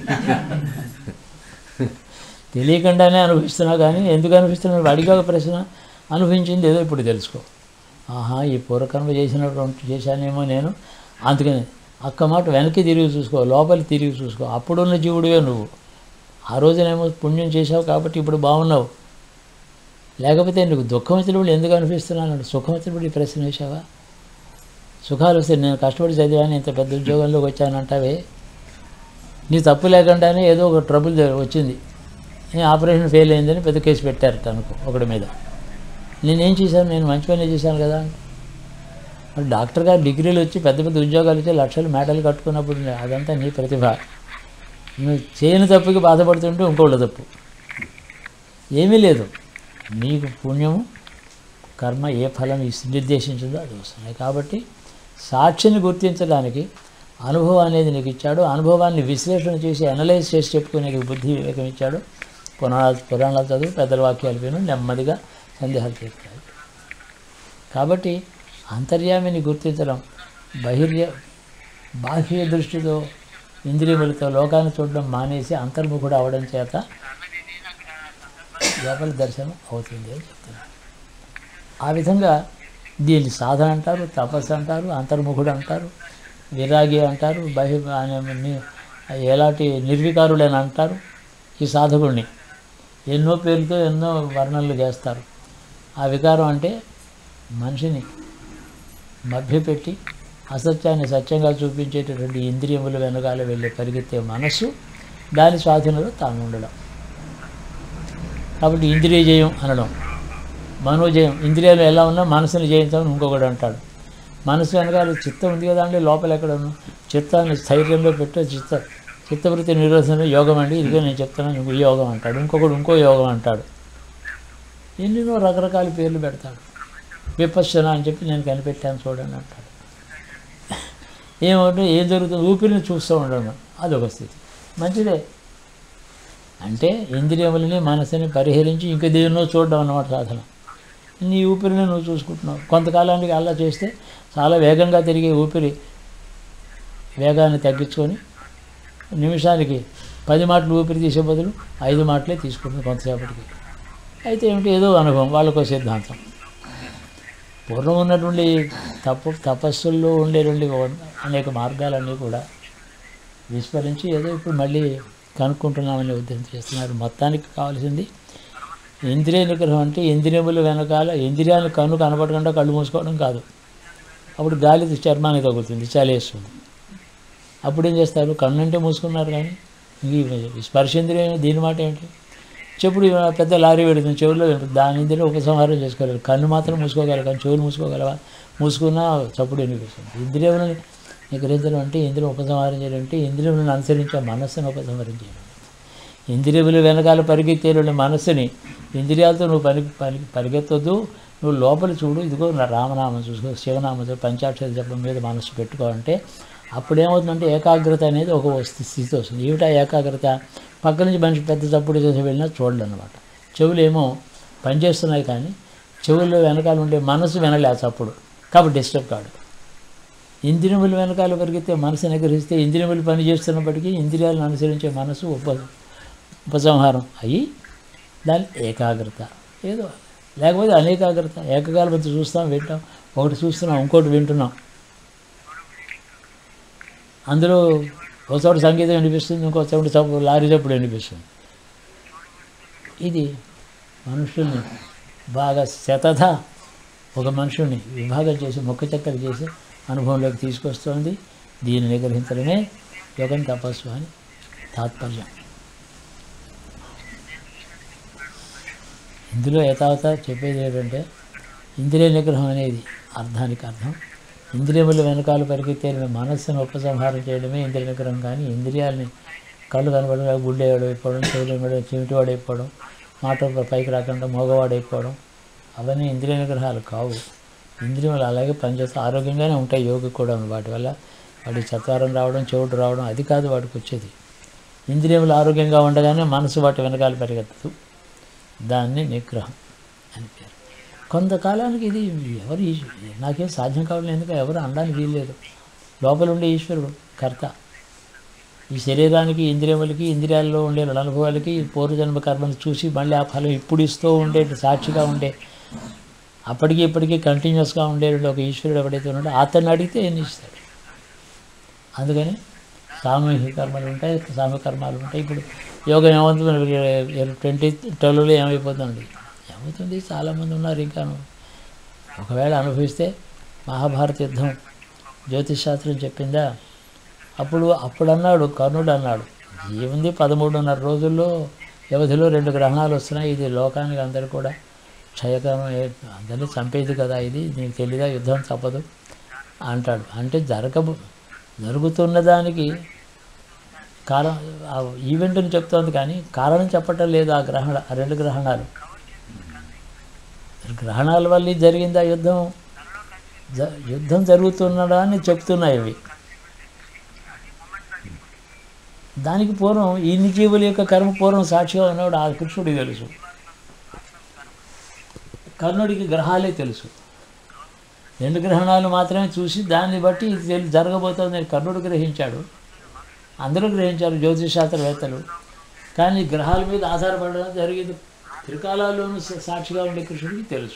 తెలియకుండానే అనుభవిస్తున్నా కానీ ఎందుకు అనుభవిస్తున్నాడు అడిగా ఒక ప్రశ్న అనుభవించింది ఏదో ఇప్పుడు తెలుసుకో ఆహా ఈ పూర్వకర్మ చేసినటువంటి చేశానేమో నేను అందుకని అక్క మాట వెనక్కి తిరిగి చూసుకో లోపలికి తిరిగి చూసుకో అప్పుడున్న జీవుడివే నువ్వు ఆ రోజునేమో పుణ్యం చేశావు కాబట్టి ఇప్పుడు బాగున్నావు లేకపోతే నీకు దుఃఖం వచ్చినప్పుడు ఎందుకు అనిపిస్తున్నాను సుఖం వచ్చినప్పుడు ఈ ప్రశ్న వేసావా సుఖాలు వస్తే నేను కష్టపడి చదివాను ఇంత పెద్ద ఉద్యోగంలోకి వచ్చానంటావే నీ తప్పు లేకుండానే ఏదో ఒక ట్రబుల్ వచ్చింది నేను ఆపరేషన్ ఫెయిల్ అయిందని పెద్ద కేసు పెట్టారట అనుకో ఒకటి మీద నేనేం చేశాను నేను మంచి పని చేశాను కదా మరి డాక్టర్ గారు డిగ్రీలు వచ్చి పెద్ద పెద్ద ఉద్యోగాలు ఇచ్చి లక్షలు మేటలు కట్టుకున్నప్పుడు అదంతా నీ ప్రతిభ నువ్వు చేయని తప్పుకి బాధపడుతుంటే ఇంకోళ్ళ తప్పు ఏమీ లేదు నీకు పుణ్యము కర్మ ఏ ఫలం ఇస్- నిర్దేశించిందో అది వస్తున్నాయి కాబట్టి సాక్షిని గుర్తించడానికి అనుభవం అనేది నీకు ఇచ్చాడు అనుభవాన్ని విశ్లేషణ చేసి అనలైజ్ చేసి చెప్పుకునే బుద్ధి వివేకం ఇచ్చాడు పురాణ పురాణాలు చదువు పెద్దల వాక్యాలు విను నెమ్మదిగా సందేహాలు తీరుతాయి కాబట్టి అంతర్యామిని గుర్తించడం బహిర్య బాహ్య దృష్టితో ఇంద్రియములతో లోకాన్ని చూడడం మానేసి అంతర్ముఖుడు అవడం చేత లోపల దర్శనం అవుతుంది అని చెప్తున్నారు ఆ విధంగా దీన్ని సాధన అంటారు తపస్సు అంటారు అంతర్ముఖుడు అంటారు విరాగి అంటారు బహి అనే- ని- ఎలాంటి నిర్వికారుడని అంటారు ఈ సాధకుడిని ఎన్నో పేర్లతో ఎన్నో వర్ణనలు చేస్తారు ఆ వికారం అంటే మనిషిని మభ్యపెట్టి అసత్యాన్ని సత్యంగా చూపించేటటువంటి ఇంద్రియములు వెనకాల వెళ్ళే పరిగెత్తే మనస్సు దాని స్వాధీనంలో తాను ఉండడం కాబట్టి ఇంద్రియ జయం అనడం మనోజయం ఇంద్రియాలు ఎలా ఉన్నా మనసుని జయించమని ఇంకొకడు అంటాడు మనసు వెనకాల చిత్తం ఉంది కదా అండి లోపల ఎక్కడ ఉన్నా చిత్తాన్ని స్థైర్యంలో పెట్టే చిత్త చిత్తవృత్తి నిరోధన యోగం అండి ఇదిగో నేను చెప్తున్నాను ఇంకో యోగం అంటాడు ఇంకొకడు ఇంకో యోగం అంటాడు ఎన్నెన్నో రకరకాల పేర్లు పెడతాడు విపස්සన అని చెప్పి నేను కనిపెట్టాను చూడండి అంటాడు ఏమంటే ఏం జరుగుతుంది ఊపిరిని చూస్తూ ఉండడం అదొక స్థితి మంచిదే అంటే ఇంద్రియములని మనసుని పరిహరించి ఇంక దేన్నో చూడడం అన్నమాట సాధన నీ ఊపిరిని నువ్వు చూసుకుంటున్నావు కొంతకాలానికి అలా చేస్తే చాలా వేగంగా తిరిగే ఊపిరి వేగాన్ని తగ్గించుకొని నిమిషానికి పది మాటలు ఊపిరి తీసే బదులు ఐదు మాటలే తీసుకుంటుంది కొంతసేపటికి అయితే ఏమిటి ఏదో అనుభవం వాళ్ళకో సిద్ధాంతం పూర్వం ఉన్నటువంటి తప్పు తపస్సుల్లో ఉండేటువంటి అనేక మార్గాలన్నీ కూడా విస్మరించి ఏదో ఇప్పుడు మళ్ళీ కనుక్కుంటున్నామని ఉద్దేశం చేస్తున్నారు మొత్తానికి కావాల్సింది ఇంద్రియ నిగ్రహం అంటే ఇంద్రియములు వెనకాల ఇంద్రియాలు కన్ను కనపడకుండా కళ్ళు మూసుకోవడం కాదు అప్పుడు గాలి చర్మానికి తగులుతుంది చలేస్తుంది అప్పుడు ఏం చేస్తారు కన్ను అంటే మూసుకున్నారు కానీ ఈ స్పర్శేంద్రియం దీని మాట ఏంటి చెప్పుడు పెద్ద లారీ పెడుతుంది చెవుల్లో వింటుంది దాని ఇంద్రియం ఉపసంహారం చేసుకోగలరు కన్ను మాత్రం మూసుకోగలరు కానీ చెవులు మూసుకోగలవా మూసుకున్నా చప్పుడు వినిపిస్తుంది ఇంద్రియములను నిగ్రహించడం అంటే ఇంద్రియం ఉపసంహారం చేయడం అంటే ఇంద్రియములను అనుసరించే మనస్సును ఉపసంహారం చేయడం ఇంద్రియములు వెనకాల పరిగెత్తేటువంటి మనస్సుని ఇంద్రియాలతో నువ్వు పని పని పరిగెత్తొద్దు నువ్వు లోపల చూడు ఇదిగో నా రామనామం చూసుకో శివనామం చూసుకో, పంచాక్షర జపం మీద మనస్సు పెట్టుకోవాలంటే అప్పుడేమవుతుందంటే ఏకాగ్రత అనేది ఒక వస్తు- స్థితి వస్తుంది ఏమిటా ఏకాగ్రత పక్క నుంచి మనిషి పెద్ద తప్పుడు చేసి వెళ్ళినా చూడలేదు అనమాట చెవులు ఏమో పనిచేస్తున్నాయి కానీ చెవుల్లో వెనకాల ఉండే మనసు వినలే ఆ చప్పుడు కాబట్టి డిస్టర్బ్ కాడు ఇంద్రియములు వెనకాల పరిగెత్తే మనసు నిగ్రహిస్తే ఇంద్రియములు పని చేస్తున్నప్పటికీ ఇంద్రియాలను అనుసరించే మనసు ఉప ఉపసంహారం అయ్యి దాని ఏకాగ్రత ఏదో లేకపోతే అనేకాగ్రత ఏకకాలం వచ్చి చూస్తాం వింటాం ఒకటి చూస్తున్నాం ఇంకోటి వింటున్నాం అందులో ఒక చోట సంగీతం వినిపిస్తుంది ఇంకో చోట చప్పుడు లారీ చప్పుడు వినిపిస్తుంది ఇది మనుషుల్ని బాగా శతధ ఒక మనుషుల్ని విభాగం చేసి మొక్క చెక్కలు చేసి అనుభవంలోకి తీసుకొస్తుంది దీన్ని నిగ్రహించడమే యోగం తపస్సు అని తాత్పర్యం ఇందులో యథావత చెప్పేది ఏంటంటే ఇంద్రియ నిగ్రహం అనేది అర్థానికి అర్థం ఇంద్రియముల వెనకాల పరిగెత్తే మనస్సును ఉపసంహారం చేయడమే ఇంద్రియ నిగ్రహం కానీ ఇంద్రియాలని కళ్ళు కనబడడం గుడ్డేవాడు అయిపోవడం చెవులు వినడం చెవిటివాడు అయిపోవడం మాట పైకి రాకుండా మగవాడు అయిపోవడం అవన్నీ ఇంద్రియ నిగ్రహాలు కావు ఇంద్రియములు అలాగే పనిచేస్తే ఆరోగ్యంగానే ఉంటాయి యోగి కూడా వాటి వల్ల వాడికి చత్వారం రావడం చెవుడు రావడం అది కాదు వాడికి వచ్చేది ఇంద్రియములు ఆరోగ్యంగా ఉండగానే మనసు వాటి వెనకాల పరిగెత్తదు దాన్ని నిగ్రహం అని పేరు కొంతకాలానికి ఇది ఎవరు ఈశ్- నాకేం సాధ్యం కావాలి ఎందుకు ఎవరు అనడానికి వీల్లేదు లోపల ఉండే ఈశ్వరుడు కర్త ఈ శరీరానికి ఇంద్రియములకి ఇంద్రియాల్లో ఉండే అనుభవాలకి పూర్వజన్మ కర్మను చూసి మళ్ళీ ఆ ఫలం ఇప్పుడు ఇస్తూ ఉండే సాక్షిగా ఉండే అప్పటికి ఇప్పటికీ కంటిన్యూస్గా ఉండేటువంటి ఒక ఈశ్వరుడు ఎవడైతే ఉన్నాడో అతన్ని అడిగితే ఎన్ని ఇస్తాడు అందుకని సామూహిక కర్మలు ఉంటాయి సామూహిక కర్మాలు ఉంటాయి ఇప్పుడు యోగం ఏమవుతుంది ట్వంటీ ట్వెల్వ్లో ఏమైపోతుంది ఏమవుతుంది చాలామంది ఉన్నారు ఇంకాను ఒకవేళ అనుభవిస్తే మహాభారత యుద్ధం జ్యోతిష్ శాస్త్రం చెప్పిందా అప్పుడు అప్పుడు అన్నాడు కర్ణుడు అన్నాడు ఏముంది పదమూడున్నర రోజుల్లో వ్యవధిలో రెండు గ్రహణాలు వస్తున్నాయి ఇది లోకానికి అందరూ కూడా క్షయకరం ఏ- అందరినీ చంపేది కదా ఇది నీకు తెలీదా యుద్ధం తప్పదు అంటాడు అంటే జరగబో జరుగుతున్న దానికి కారణం ఆ ఈవెంట్ని చెప్తోంది కానీ కారణం చెప్పటం లేదు ఆ గ్రహణ ఆ రెండు గ్రహణాలు గ్రహణాల వల్ల ఇది జరిగింది ఆ యుద్ధం జ- యుద్ధం జరుగుతున్నదాన్ని చెప్తున్నాయి ఇవి దానికి పూర్వం ఇన్ని జీవుల యొక్క కర్మ పూర్వం సాక్షిగా ఉన్నవాడు ఆ కృష్ణుడికి తెలుసు కర్ణుడికి గ్రహాలే తెలుసు రెండు గ్రహణాలు మాత్రమే చూసి దాన్ని బట్టి ఇది తెలి- జరగబోతోందని కర్ణుడు గ్రహించాడు అందరూ గ్రహించారు జ్యోతిష్ శాస్త్రవేత్తలు కానీ గ్రహాల మీద ఆధారపడడం జరిగింది త్రికాలాల్లోనూ సా- సాక్షిగా ఉండే కృష్ణుడికి తెలుసు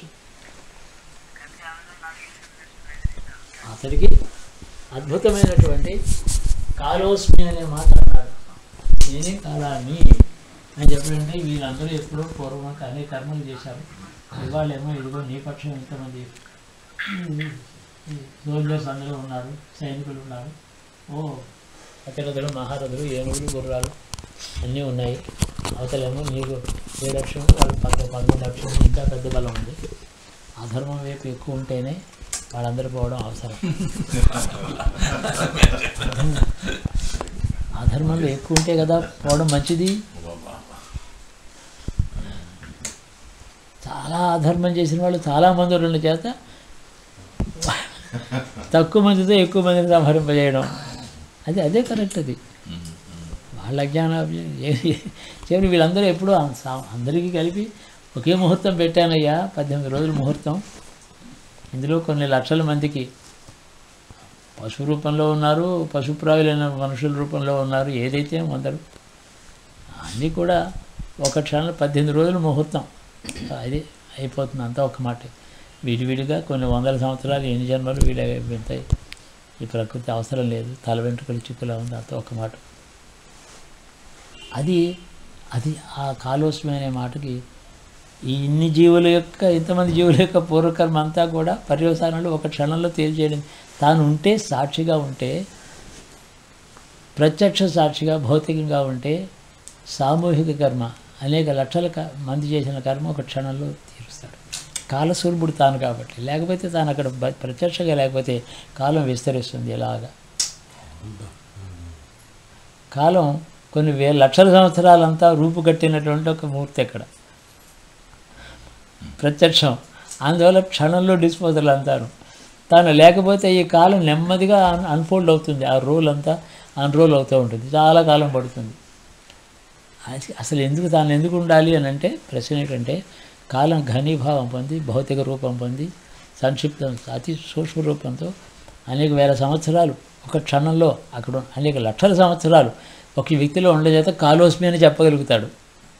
అతడికి అద్భుతమైనటువంటి కాలోస్మి అనే మాట అన్నాడు నేనే కాలాన్ని అని చెప్పాడంటే వీళ్ళందరూ ఎప్పుడో పూర్వం అనేక కర్మలు చేశారు ఇవాళేమో ఇదిగో నీ పక్షం ఎంతమంది ఉమ్, సోల్జర్స్ అందరూ ఉన్నారు సైనికులు ఉన్నారు ఓ అతిరథులు మహారథులు ఏనుగులు గుర్రాలు అన్నీ ఉన్నాయి అవతలేమో నీకు ఏడు అక్షరం వాళ్ళు పక్క పదకొండు అక్షరం ఇంకా పెద్ద బలం ఉంది అధర్మం వైపు ఎక్కువ ఉంటేనే వాళ్ళందరూ పోవడం అవసరం అధర్మంలో ఎక్కువ ఉంటే కదా పోవడం మంచిది చాలా అధర్మం చేసిన వాళ్ళు చాలా మంది ఉన్న చేత తక్కువ మందితో ఎక్కువ మందిని సంహరింపజేయడం అదే అదే కరెక్ట్ అది వాళ్ళ అజ్ఞాన చివరి వీళ్ళందరూ ఎప్పుడూ అం- సా- అందరికీ కలిపి ఒకే ముహూర్తం పెట్టానయ్యా పద్దెనిమిది రోజుల ముహూర్తం ఇందులో కొన్ని లక్షల మందికి పశు రూపంలో ఉన్నారు పశుప్రాయులైన మనుషుల రూపంలో ఉన్నారు ఏదైతే అందరూ అన్నీ కూడా ఒక క్షణం పద్దెనిమిది రోజుల ముహూర్తం అది అయిపోతుంది అంతా ఒక మాట విడివిడిగా కొన్ని వందల సంవత్సరాలు ఎన్ని జన్మలు వీడ వెళ్తాయి ఈ ప్రకృతి అవసరం లేదు తల వెంట్రుకలు చిక్కులా ఉంది అంతా ఒక మాట అది అది ఆ కాలోస్మి అనే మాటకి ఈ ఇన్ని జీవుల యొక్క ఇంతమంది జీవుల యొక్క పూర్వకర్మ అంతా కూడా పర్యవసానంలో ఒక క్షణంలో తేల్చేయడం తాను ఉంటే సాక్షిగా ఉంటే ప్రత్యక్ష సాక్షిగా భౌతికంగా ఉంటే సామూహిక కర్మ అనేక లక్షల క- మంది చేసిన కర్మ ఒక క్షణంలో తీరుస్తాడు కాలస్వరూపుడు తాను కాబట్టి లేకపోతే తాను అక్కడ బ- ప్రత్యక్షంగా లేకపోతే కాలం విస్తరిస్తుంది ఎలాగా కాలం కొన్ని వేల లక్షల సంవత్సరాలంతా రూపుగట్టినటువంటి ఒక మూర్తి అక్కడ ప్రత్యక్షం అందువల్ల క్షణంలో డిస్పోజల్ అంటారు తాను లేకపోతే ఈ కాలం నెమ్మదిగా అన్ అన్ఫోల్డ్ అవుతుంది ఆ రోల్ అంతా అన్రోల్ అవుతూ ఉంటుంది చాలా కాలం పడుతుంది అది అసలు ఎందుకు తాను ఎందుకు ఉండాలి అని అంటే ప్రశ్న ఏంటంటే కాలం ఘనీభావం పొంది భౌతిక రూపం పొంది సంక్షిప్తం అతి సూక్ష్మ రూపంతో అనేక వేల సంవత్సరాలు ఒక క్షణంలో అక్కడ ఉన్న- అనేక లక్షల సంవత్సరాలు ఒక వ్యక్తిలో ఉండజేత కాలోస్మి అని చెప్పగలుగుతాడు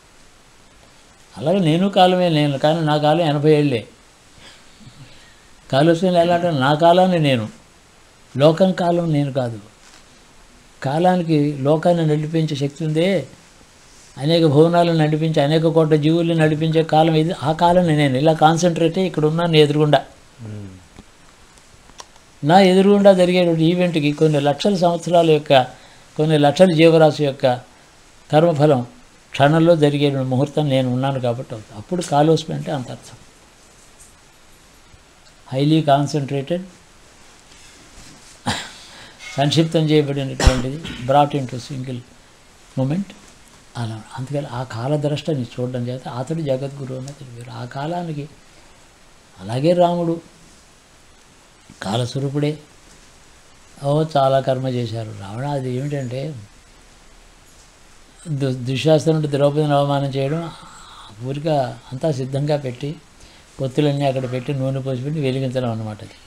అలాగే నేను కాలమే నేను కానీ నా కాలం ఎనభై ఏళ్ళే కాలోస్మి ఎలా అంటే నా కాలాన్ని నేను లోకం కాలం నేను కాదు కాలానికి లోకాన్ని నడిపించే శక్తి ఉందే అనేక భువనాలను నడిపించి అనేక కోట్ల జీవుల్ని నడిపించే కాలం ఇది ఆ కాలం నేను ఇలా కాన్సన్ట్రేట్ అయ్యి ఇక్కడ ఉన్నాను ఎదురుగుండా నా ఎదురుగుండా జరిగేటువంటి ఈవెంట్కి కొన్ని లక్షల సంవత్సరాల యొక్క కొన్ని లక్షల జీవరాశి యొక్క కర్మఫలం క్షణంలో జరిగే ముహూర్తం నేను ఉన్నాను కాబట్టి అవుతుంది. అప్పుడు కాలోస్మి అంటే అంత అర్థం హైలీ కాన్సన్ట్రేటెడ్ సంక్షిప్తం చేయబడినటువంటిది brought into single moment అలా అందుకని ఆ కాలద్రష్టని చూడడం చేత అతడు జగద్గురు అని తెలిపారు ఆ కాలానికి అలాగే రాముడు కాలస్వరూపుడే ఓ చాలా కర్మ చేశారు రావణ అది ఏమిటంటే దు దుశ్శాసనుడు ద్రౌపదిని అవమానం చేయడం ఊరిక అంతా సిద్ధంగా పెట్టి పొత్తులన్నీ అక్కడ పెట్టి నూనె పోసి పెట్టి వెలిగించడం అన్నమాట అది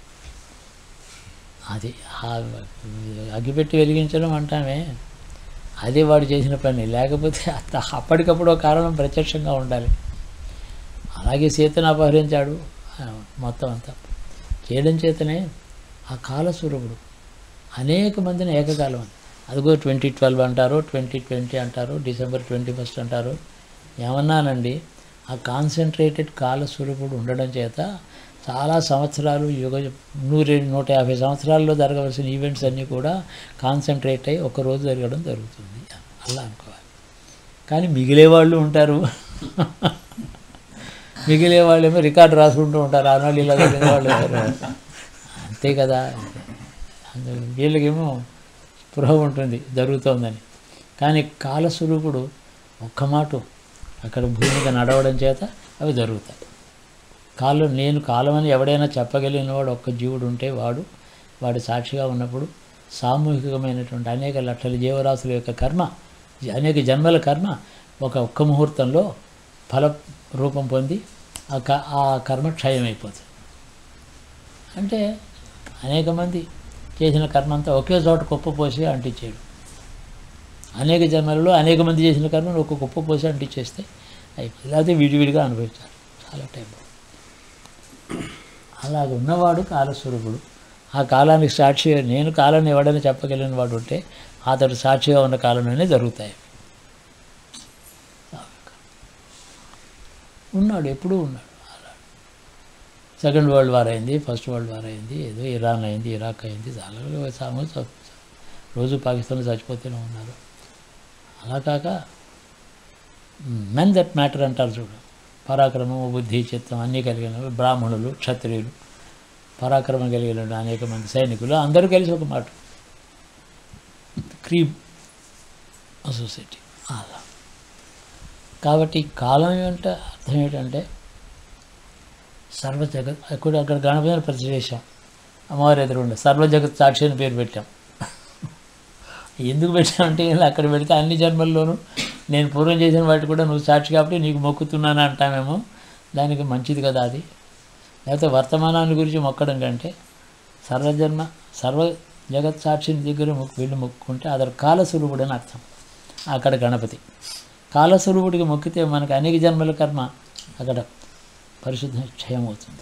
అది ఆ అగ్గిపెట్టి వెలిగించడం అంటామే అదే వాడు చేసిన పని లేకపోతే అత్త- అప్పటికప్పుడు ఒక కారణం ప్రత్యక్షంగా ఉండాలి అలాగే సీతను అపహరించాడు ఆ, మొత్తం అంతా చేయడం చేతనే ఆ కాలస్వరూపుడు అనేక మందిని ఏకకాలం అని అదిగో ట్వంటీ ట్వెల్వ్ అంటారు ట్వంటీ ట్వంటీ అంటారు డిసెంబర్ ట్వంటీ ఫస్ట్ అంటారు ఏమన్నానండి ఆ కాన్సన్ట్రేటెడ్ కాలస్వరూపుడు ఉండడం చేత చాలా సంవత్సరాలు యుగ నూరు నూట యాభై సంవత్సరాల్లో జరగవలసిన ఈవెంట్స్ అన్నీ కూడా కాన్సన్ట్రేట్ అయ్యి ఒక రోజు జరగడం జరుగుతుంది అలా అనుకోవాలి కానీ మిగిలే వాళ్ళు ఉంటారు మిగిలే వాళ్ళేమో రికార్డు రాసుకుంటూ ఉంటారు ఆనాడు ఇలా జరిగిన వాళ్ళు ఉంటారు అంతే కదా అందులో వీళ్ళకేమో స్పృహ ఉంటుంది జరుగుతోందని కానీ కాలస్వరూపుడు ఒక్క మాట అక్కడ భూమిగా నడవడం చేత అవి జరుగుతాయి కాలం నేను కాలం అని ఎవడైనా చెప్పగలిగిన వాడు ఒక్క జీవుడు ఉంటే వాడు వాడి సాక్షిగా ఉన్నప్పుడు సామూహికమైనటువంటి అనేక లక్షల జీవరాశుల యొక్క కర్మ అనేక జన్మల కర్మ ఒక ఒక్క ముహూర్తంలో ఫల రూపం పొంది ఆ క ఆ కర్మ క్షయమైపోతుంది అంటే అనేక మంది చేసిన కర్మ అంతా ఒకే చోట కుప్ప పోసి అంటించేయడం అనేక జన్మలలో అనేక మంది చేసిన కర్మను ఒక కుప్ప పోసి అంటించేస్తే అయిపోయింది లేకపోతే విడివిడిగా అనుభవించాలి చాలా టైం అలాగ ఉన్నవాడు కాలస్వరూపుడు ఆ కాలానికి సాక్షి నేను కాలాన్ని ఎవడని చెప్పగలిగిన వాడు ఉంటే అతడు సాక్షిగా ఉన్న కాలంలోనే జరుగుతాయి ఉన్నాడు ఎప్పుడూ ఉన్నాడు అలా సెకండ్ వరల్డ్ వార్ అయింది ఫస్ట్ వరల్డ్ వార్ అయింది ఏదో ఇరాన్ అయింది ఇరాక్ అయింది చాలా సాము రోజు పాకిస్తాన్లో చచ్చిపోతూనే ఉన్నారు అలా కాక మెన్ దట్ మ్యాటర్ అంటారు చూడు పరాక్రమము బుద్ధి చిత్తం అన్నీ కలిగిన బ్రాహ్మణులు క్షత్రియులు పరాక్రమం కలిగిన అనేక మంది సైనికులు అందరూ కలిసి ఒక మాట క్రీమ్ సొసైటీ అలా కాబట్టి కాలం ఏమంటే అర్థం ఏంటంటే సర్వ జగత్ అక్కడ అక్కడ గణపతిని ప్రతి చేశాం అమ్మవారి ఎదురుండే సర్వ జగత్ సాక్షి అని పేరు పెట్టాం ఎందుకు పెట్టామంటే ఇలా అక్కడ పెడితే అన్ని జన్మల్లోనూ నేను పూర్వం చేసిన వాటి కూడా నువ్వు సాక్షి కాబట్టి నీకు మొక్కుతున్నాను అంటామేమో దానికి మంచిది కదా అది లేకపోతే వర్తమానాన్ని గురించి మొక్కడం కంటే సర్వజన్మ సర్వ జగత్ సాక్షిని దగ్గర మొక్కు వెళ్ళి మొక్కుకుంటే అతడు కాలస్వరూపుడు అని అర్థం అక్కడ గణపతి కాలస్వరూపుడికి మొక్కితే మనకు అనేక జన్మల కర్మ అక్కడ పరిశుద్ధ క్షయం అవుతుంది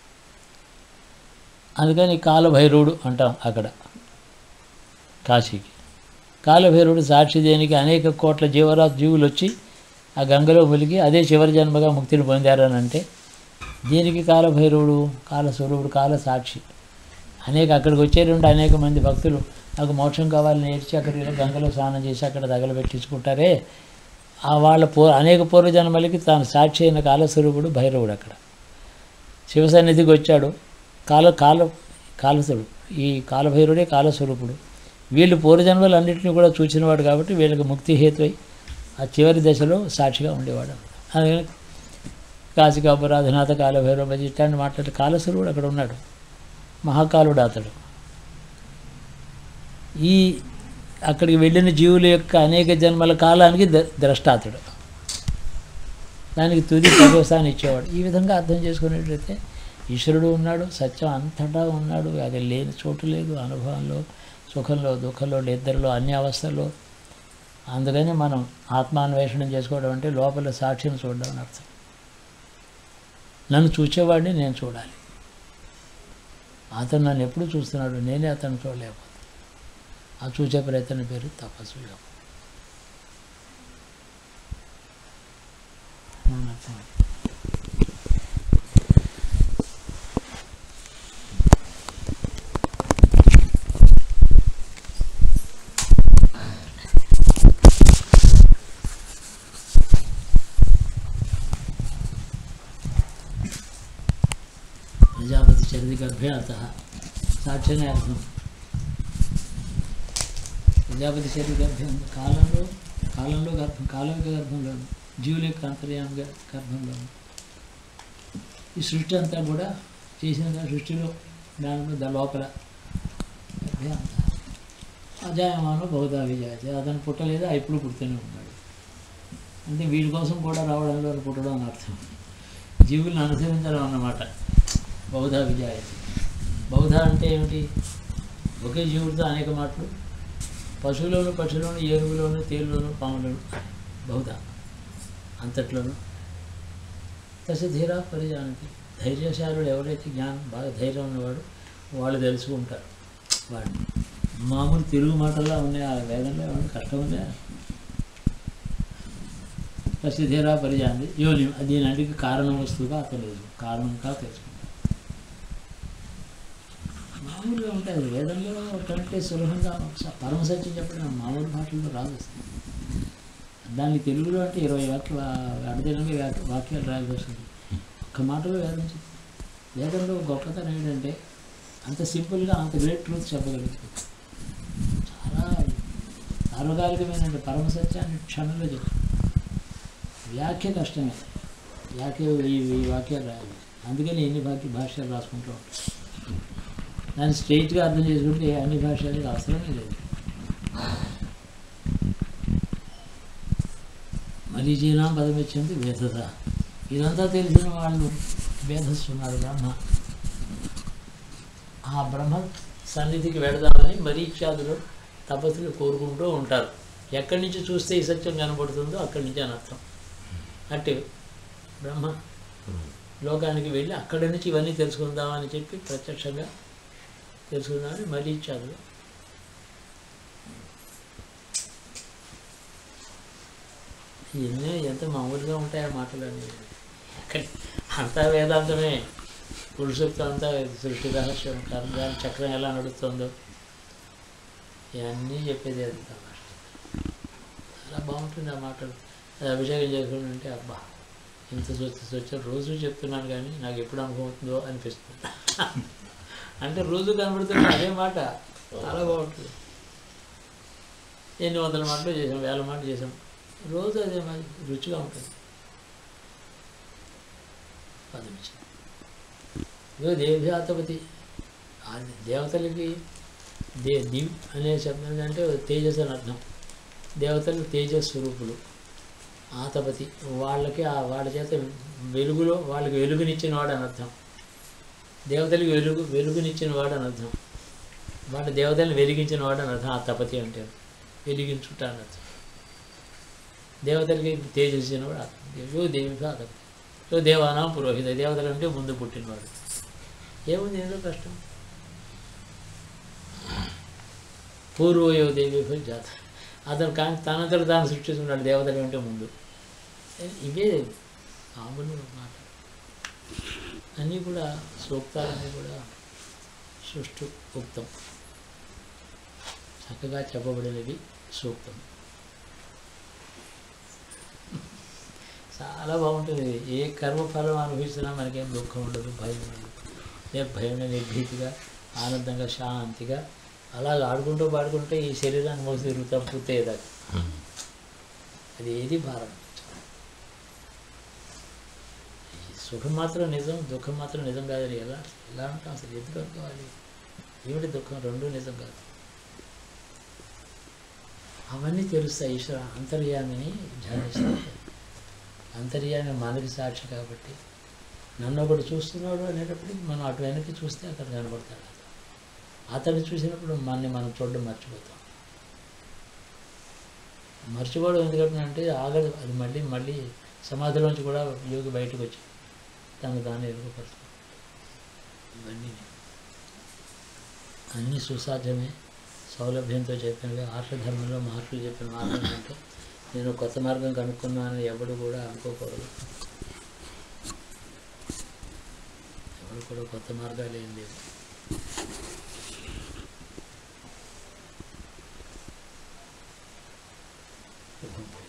అందుకని కాలభైరవుడు అంటాం అక్కడ కాశీకి కాలభైరవుడు సాక్షి దేనికి అనేక కోట్ల జీవరాశి జీవులు వచ్చి ఆ గంగలో ములిగి అదే చివరి జన్మగా ముక్తిని పొందారని అంటే దీనికి కాలభైరవుడు కాలస్వరూపుడు కాల సాక్షి అనేక అక్కడికి వచ్చేటువంటి అనేక మంది భక్తులు నాకు మోక్షం కావాలని ఏడ్చి అక్కడికి గంగలో స్నానం చేసి అక్కడ తగలబెట్టించుకుంటారే ఆ వాళ్ళ పూ అనేక పూర్వజన్మలకి తాను సాక్షి అయిన కాలస్వరూపుడు భైరవుడు అక్కడ శివసన్నిధికి వచ్చాడు కాల కాల కాలసుడు ఈ కాలభైరుడే కాలస్వరూపుడు వీళ్ళు పూర్వజన్మలు అన్నింటినీ కూడా చూసినవాడు కాబట్టి వీళ్ళకి ముక్తి హేతువై ఆ చివరి దశలో సాక్షిగా ఉండేవాడు అందుకని కాశికాపురాధనాథ కాలభైరవ ఇట్లాంటి మాట్లాడే కాలస్వరుడు అక్కడ ఉన్నాడు మహాకాలుడు అతడు ఈ అక్కడికి వెళ్ళిన జీవుల యొక్క అనేక జన్మల కాలానికి ద ద్రష్ట అతడు దానికి తుది పర్యవసాన్ని ఇచ్చేవాడు ఈ విధంగా అర్థం చేసుకునేటైతే ఈశ్వరుడు ఉన్నాడు సత్యం అంతటా ఉన్నాడు అది లేని చోటు లేదు అనుభవంలో సుఖంలో దుఃఖంలో ఇద్దరిలో అన్ని అవస్థల్లో అందుకని మనం ఆత్మాన్వేషణం చేసుకోవడం అంటే లోపల సాక్షిని చూడడం అని అర్థం నన్ను చూసేవాడిని నేను చూడాలి అతను నన్ను ఎప్పుడు చూస్తున్నాడు నేనే అతను చూడలేకపోతే ఆ చూసే ప్రయత్నం పేరు తపస్సు యోగం అర్థమైంది. ప్రజాపతి చరితి గర్భే అత సాక్ష్యమే అర్థం ప్రజాపతి చరితి గర్భం కాలంలో కాలంలో గర్భం కాలం యొక్క గర్భంలో జీవుల యొక్క అంతర్యామ గ- గర్భంలో ఈ సృష్టి అంతా కూడా చేసిన దాని సృష్టిలో దానిలో దా లోపల గర్భే అంత అజాయమానో బహుదా విజాయతే అతను పుట్టలేదు ఆ ఇప్పుడు పుడుతూనే ఉన్నాడు అంటే వీడి కోసం కూడా రావడంలో పుట్టడం అని అర్థం జీవుల్ని అనుసరించడం అన్నమాట బౌద్ధ విజాయతి బౌద్ధ అంటే ఏమిటి ఒకే జీవుడితో అనేక మాటలు పశువులోను పక్షులోను ఏనుగులోను తేలులోను పాములోను బౌద్ధ అంతట్లోను తస ధీరా పరిజానతి ధైర్యశాలుడు ఎవరైతే జ్ఞానం బాగా ధైర్యం ఉన్నవాడు వాళ్ళు తెలుసుకుంటారు వాడిని మామూలు తెలుగు మాటల్లో ఉన్నాయి ఆ వేదంలో ఏమన్నా కష్టం ఉందా తస్య ధీరా పరిజాంది యోని దీని అన్నిటికీ కారణం వస్తువుగా అతను లేదు కారణంగా తెలుసుకుంటారు మామూలుగా ఉంటుంది వేదంలో కంటే సులభంగా ఒకసారి పరమ సత్యం చెప్పడం మామూలు భాషల్లో రాదు అసలు. దాన్ని తెలుగులో అంటే ఇరవై వాక్య అడదినంగా వాక్య వాక్యాలు రాయాల్సి వస్తుంది ఒక్క మాటలో వేదం చెప్తుంది వేదంలో గొప్పతనం ఏంటంటే అంత సింపుల్గా అంత గ్రేట్ ట్రూత్ చెప్పగలుగుతుంది చాలా సార్వకాలికమైన పరమ సత్యాన్ని క్షణంలో చెప్తుంది వ్యాఖ్య కష్టమే వ్యాఖ్య ఈ ఈ వాక్యాలు రాయాలి అందుకని ఎన్ని వాక్య భాషలు రాసుకుంటూ ఉంటాం దాన్ని స్ట్రైట్గా అర్థం చేసుకుంటే అన్ని భాషలకి అవసరమే లేదు మరీచీనా పదం వచ్చింది వేదత ఇదంతా తెలిసిన వాళ్ళు వేధస్తున్నారు బ్రహ్మ ఆ బ్రహ్మ సన్నిధికి వెళదామని మరీత్యాదులు తపస్సులు కోరుకుంటూ ఉంటారు ఎక్కడి నుంచి చూస్తే ఈ సత్యం కనబడుతుందో అక్కడి నుంచి అని అర్థం అంటే బ్రహ్మ లోకానికి వెళ్ళి అక్కడి నుంచి ఇవన్నీ తెలుసుకుందామని చెప్పి ప్రత్యక్షంగా తెలుసుకుందామని మరీత్యాదులు ఇవన్నీ ఎంత మామూలుగా ఉంటాయి ఆ మాటలు అనేవి ఎక్కడ అంతా వేదాంతమే పురుషులతో అంతా సృష్టి రహస్యం కర్మ చక్రం ఎలా నడుస్తుందో ఇవన్నీ చెప్పేది అది తమాష చాలా బాగుంటుంది ఆ మాటలు అది అభిషేకం చేసుకుంటుంటే అబ్బా ఇంత స్వచ్ఛ స్వచ్ఛ రోజు చెప్తున్నాను కానీ నాకు ఎప్పుడు అనుభవం అవుతుందో అనిపిస్తుంది అంటే రోజు కనబడుతుంది అదే మాట చాలా బాగుంటుంది ఎన్ని వందల మాటలు చేసాం వేల మాటలు చేసాం రోజు అదే మరి రుచిగా ఉంటుంది పదమిచ్చి ఇదో దేవజాతపతి అది దేవతలకి దే దివ్ అనే శబ్దం అంటే తేజస్ అని అర్థం దేవతలు తేజస్వరూపులు ఆతపతి వాళ్ళకి ఆ వాళ్ళ చేత వెలుగులో వాళ్ళకి వెలుగునిచ్చిన వాడు అని అర్థం దేవతలకు వెలుగు వెలుగునిచ్చిన వాడు అని అర్థం వాళ్ళ దేవతలను వెలిగించిన వాడు అని అర్థం ఆ తపతి అంటే వెలిగించుట అని అర్థం దేవతలకి తేజస్సిన వాడు యో దేవి అతపతి యో దేవానాం పురోహిత దేవతలు అంటే ముందు పుట్టినవాడు ఏముంది ఏదో కష్టం పూర్వయో దేవి జాత అతను కానీ తనంతట తాను సృష్టిస్తున్నాడు దేవతల కంటే ముందు ఇవే మామూలు మాట అన్నీ కూడా సూక్తాలన్నీ కూడా సృష్టి ఉక్తం చక్కగా చెప్పబడినవి సూక్తం చాలా బాగుంటుంది ఏ కర్మఫలం అనుభవిస్తున్నా మనకేం దుఃఖం ఉండదు భయం ఉండదు నిర్భయం నిర్భీతిగా ఆనందంగా శాంతిగా అలాగ ఆడుకుంటూ పాడుకుంటే ఈ శరీరాన్ని మోసి తిరుగుతాం పూర్తయ్యేదాకా అది ఏది భారం ఈ సుఖం మాత్రం నిజం దుఃఖం మాత్రం నిజం కాదని ఎలా ఎలా అంటాం అసలు ఎందుకు అనుకోవాలి ఏమిటి దుఃఖం రెండూ నిజం కాదు అవన్నీ తెలుస్తాయి ఈశ్వర అంతర్యామిని ధ్యానిస్తాయి అంతర్యామి మనకి సాక్షి కాబట్టి నన్ను ఒకడు చూస్తున్నాడు అనేటప్పటికి మనం అటు వెనక్కి చూస్తే అక్కడ కనబడతాడు అతను అతన్ని చూసినప్పుడు మనని మనం చూడడం మర్చిపోతాం మర్చిపోవడం ఎందుకంటే అంటే ఆగదు అది మళ్ళీ మళ్ళీ సమాధిలోంచి కూడా యోగి బయటకు వచ్చి తను దాన్ని ఎరుగుపడుతుంది ఇవన్నీ అన్నీ సుసాధ్యమే సౌలభ్యంతో చెప్పినవి ఆర్షధర్మంలో మహర్షులు చెప్పిన మార్గం అంటే నేను కొత్త మార్గం కనుక్కున్నానని ఎవడు కూడా అనుకోకూడదు ఎవడు కూడా కొత్త మార్గాలు ఏం లేవు శుభం భూయాత్.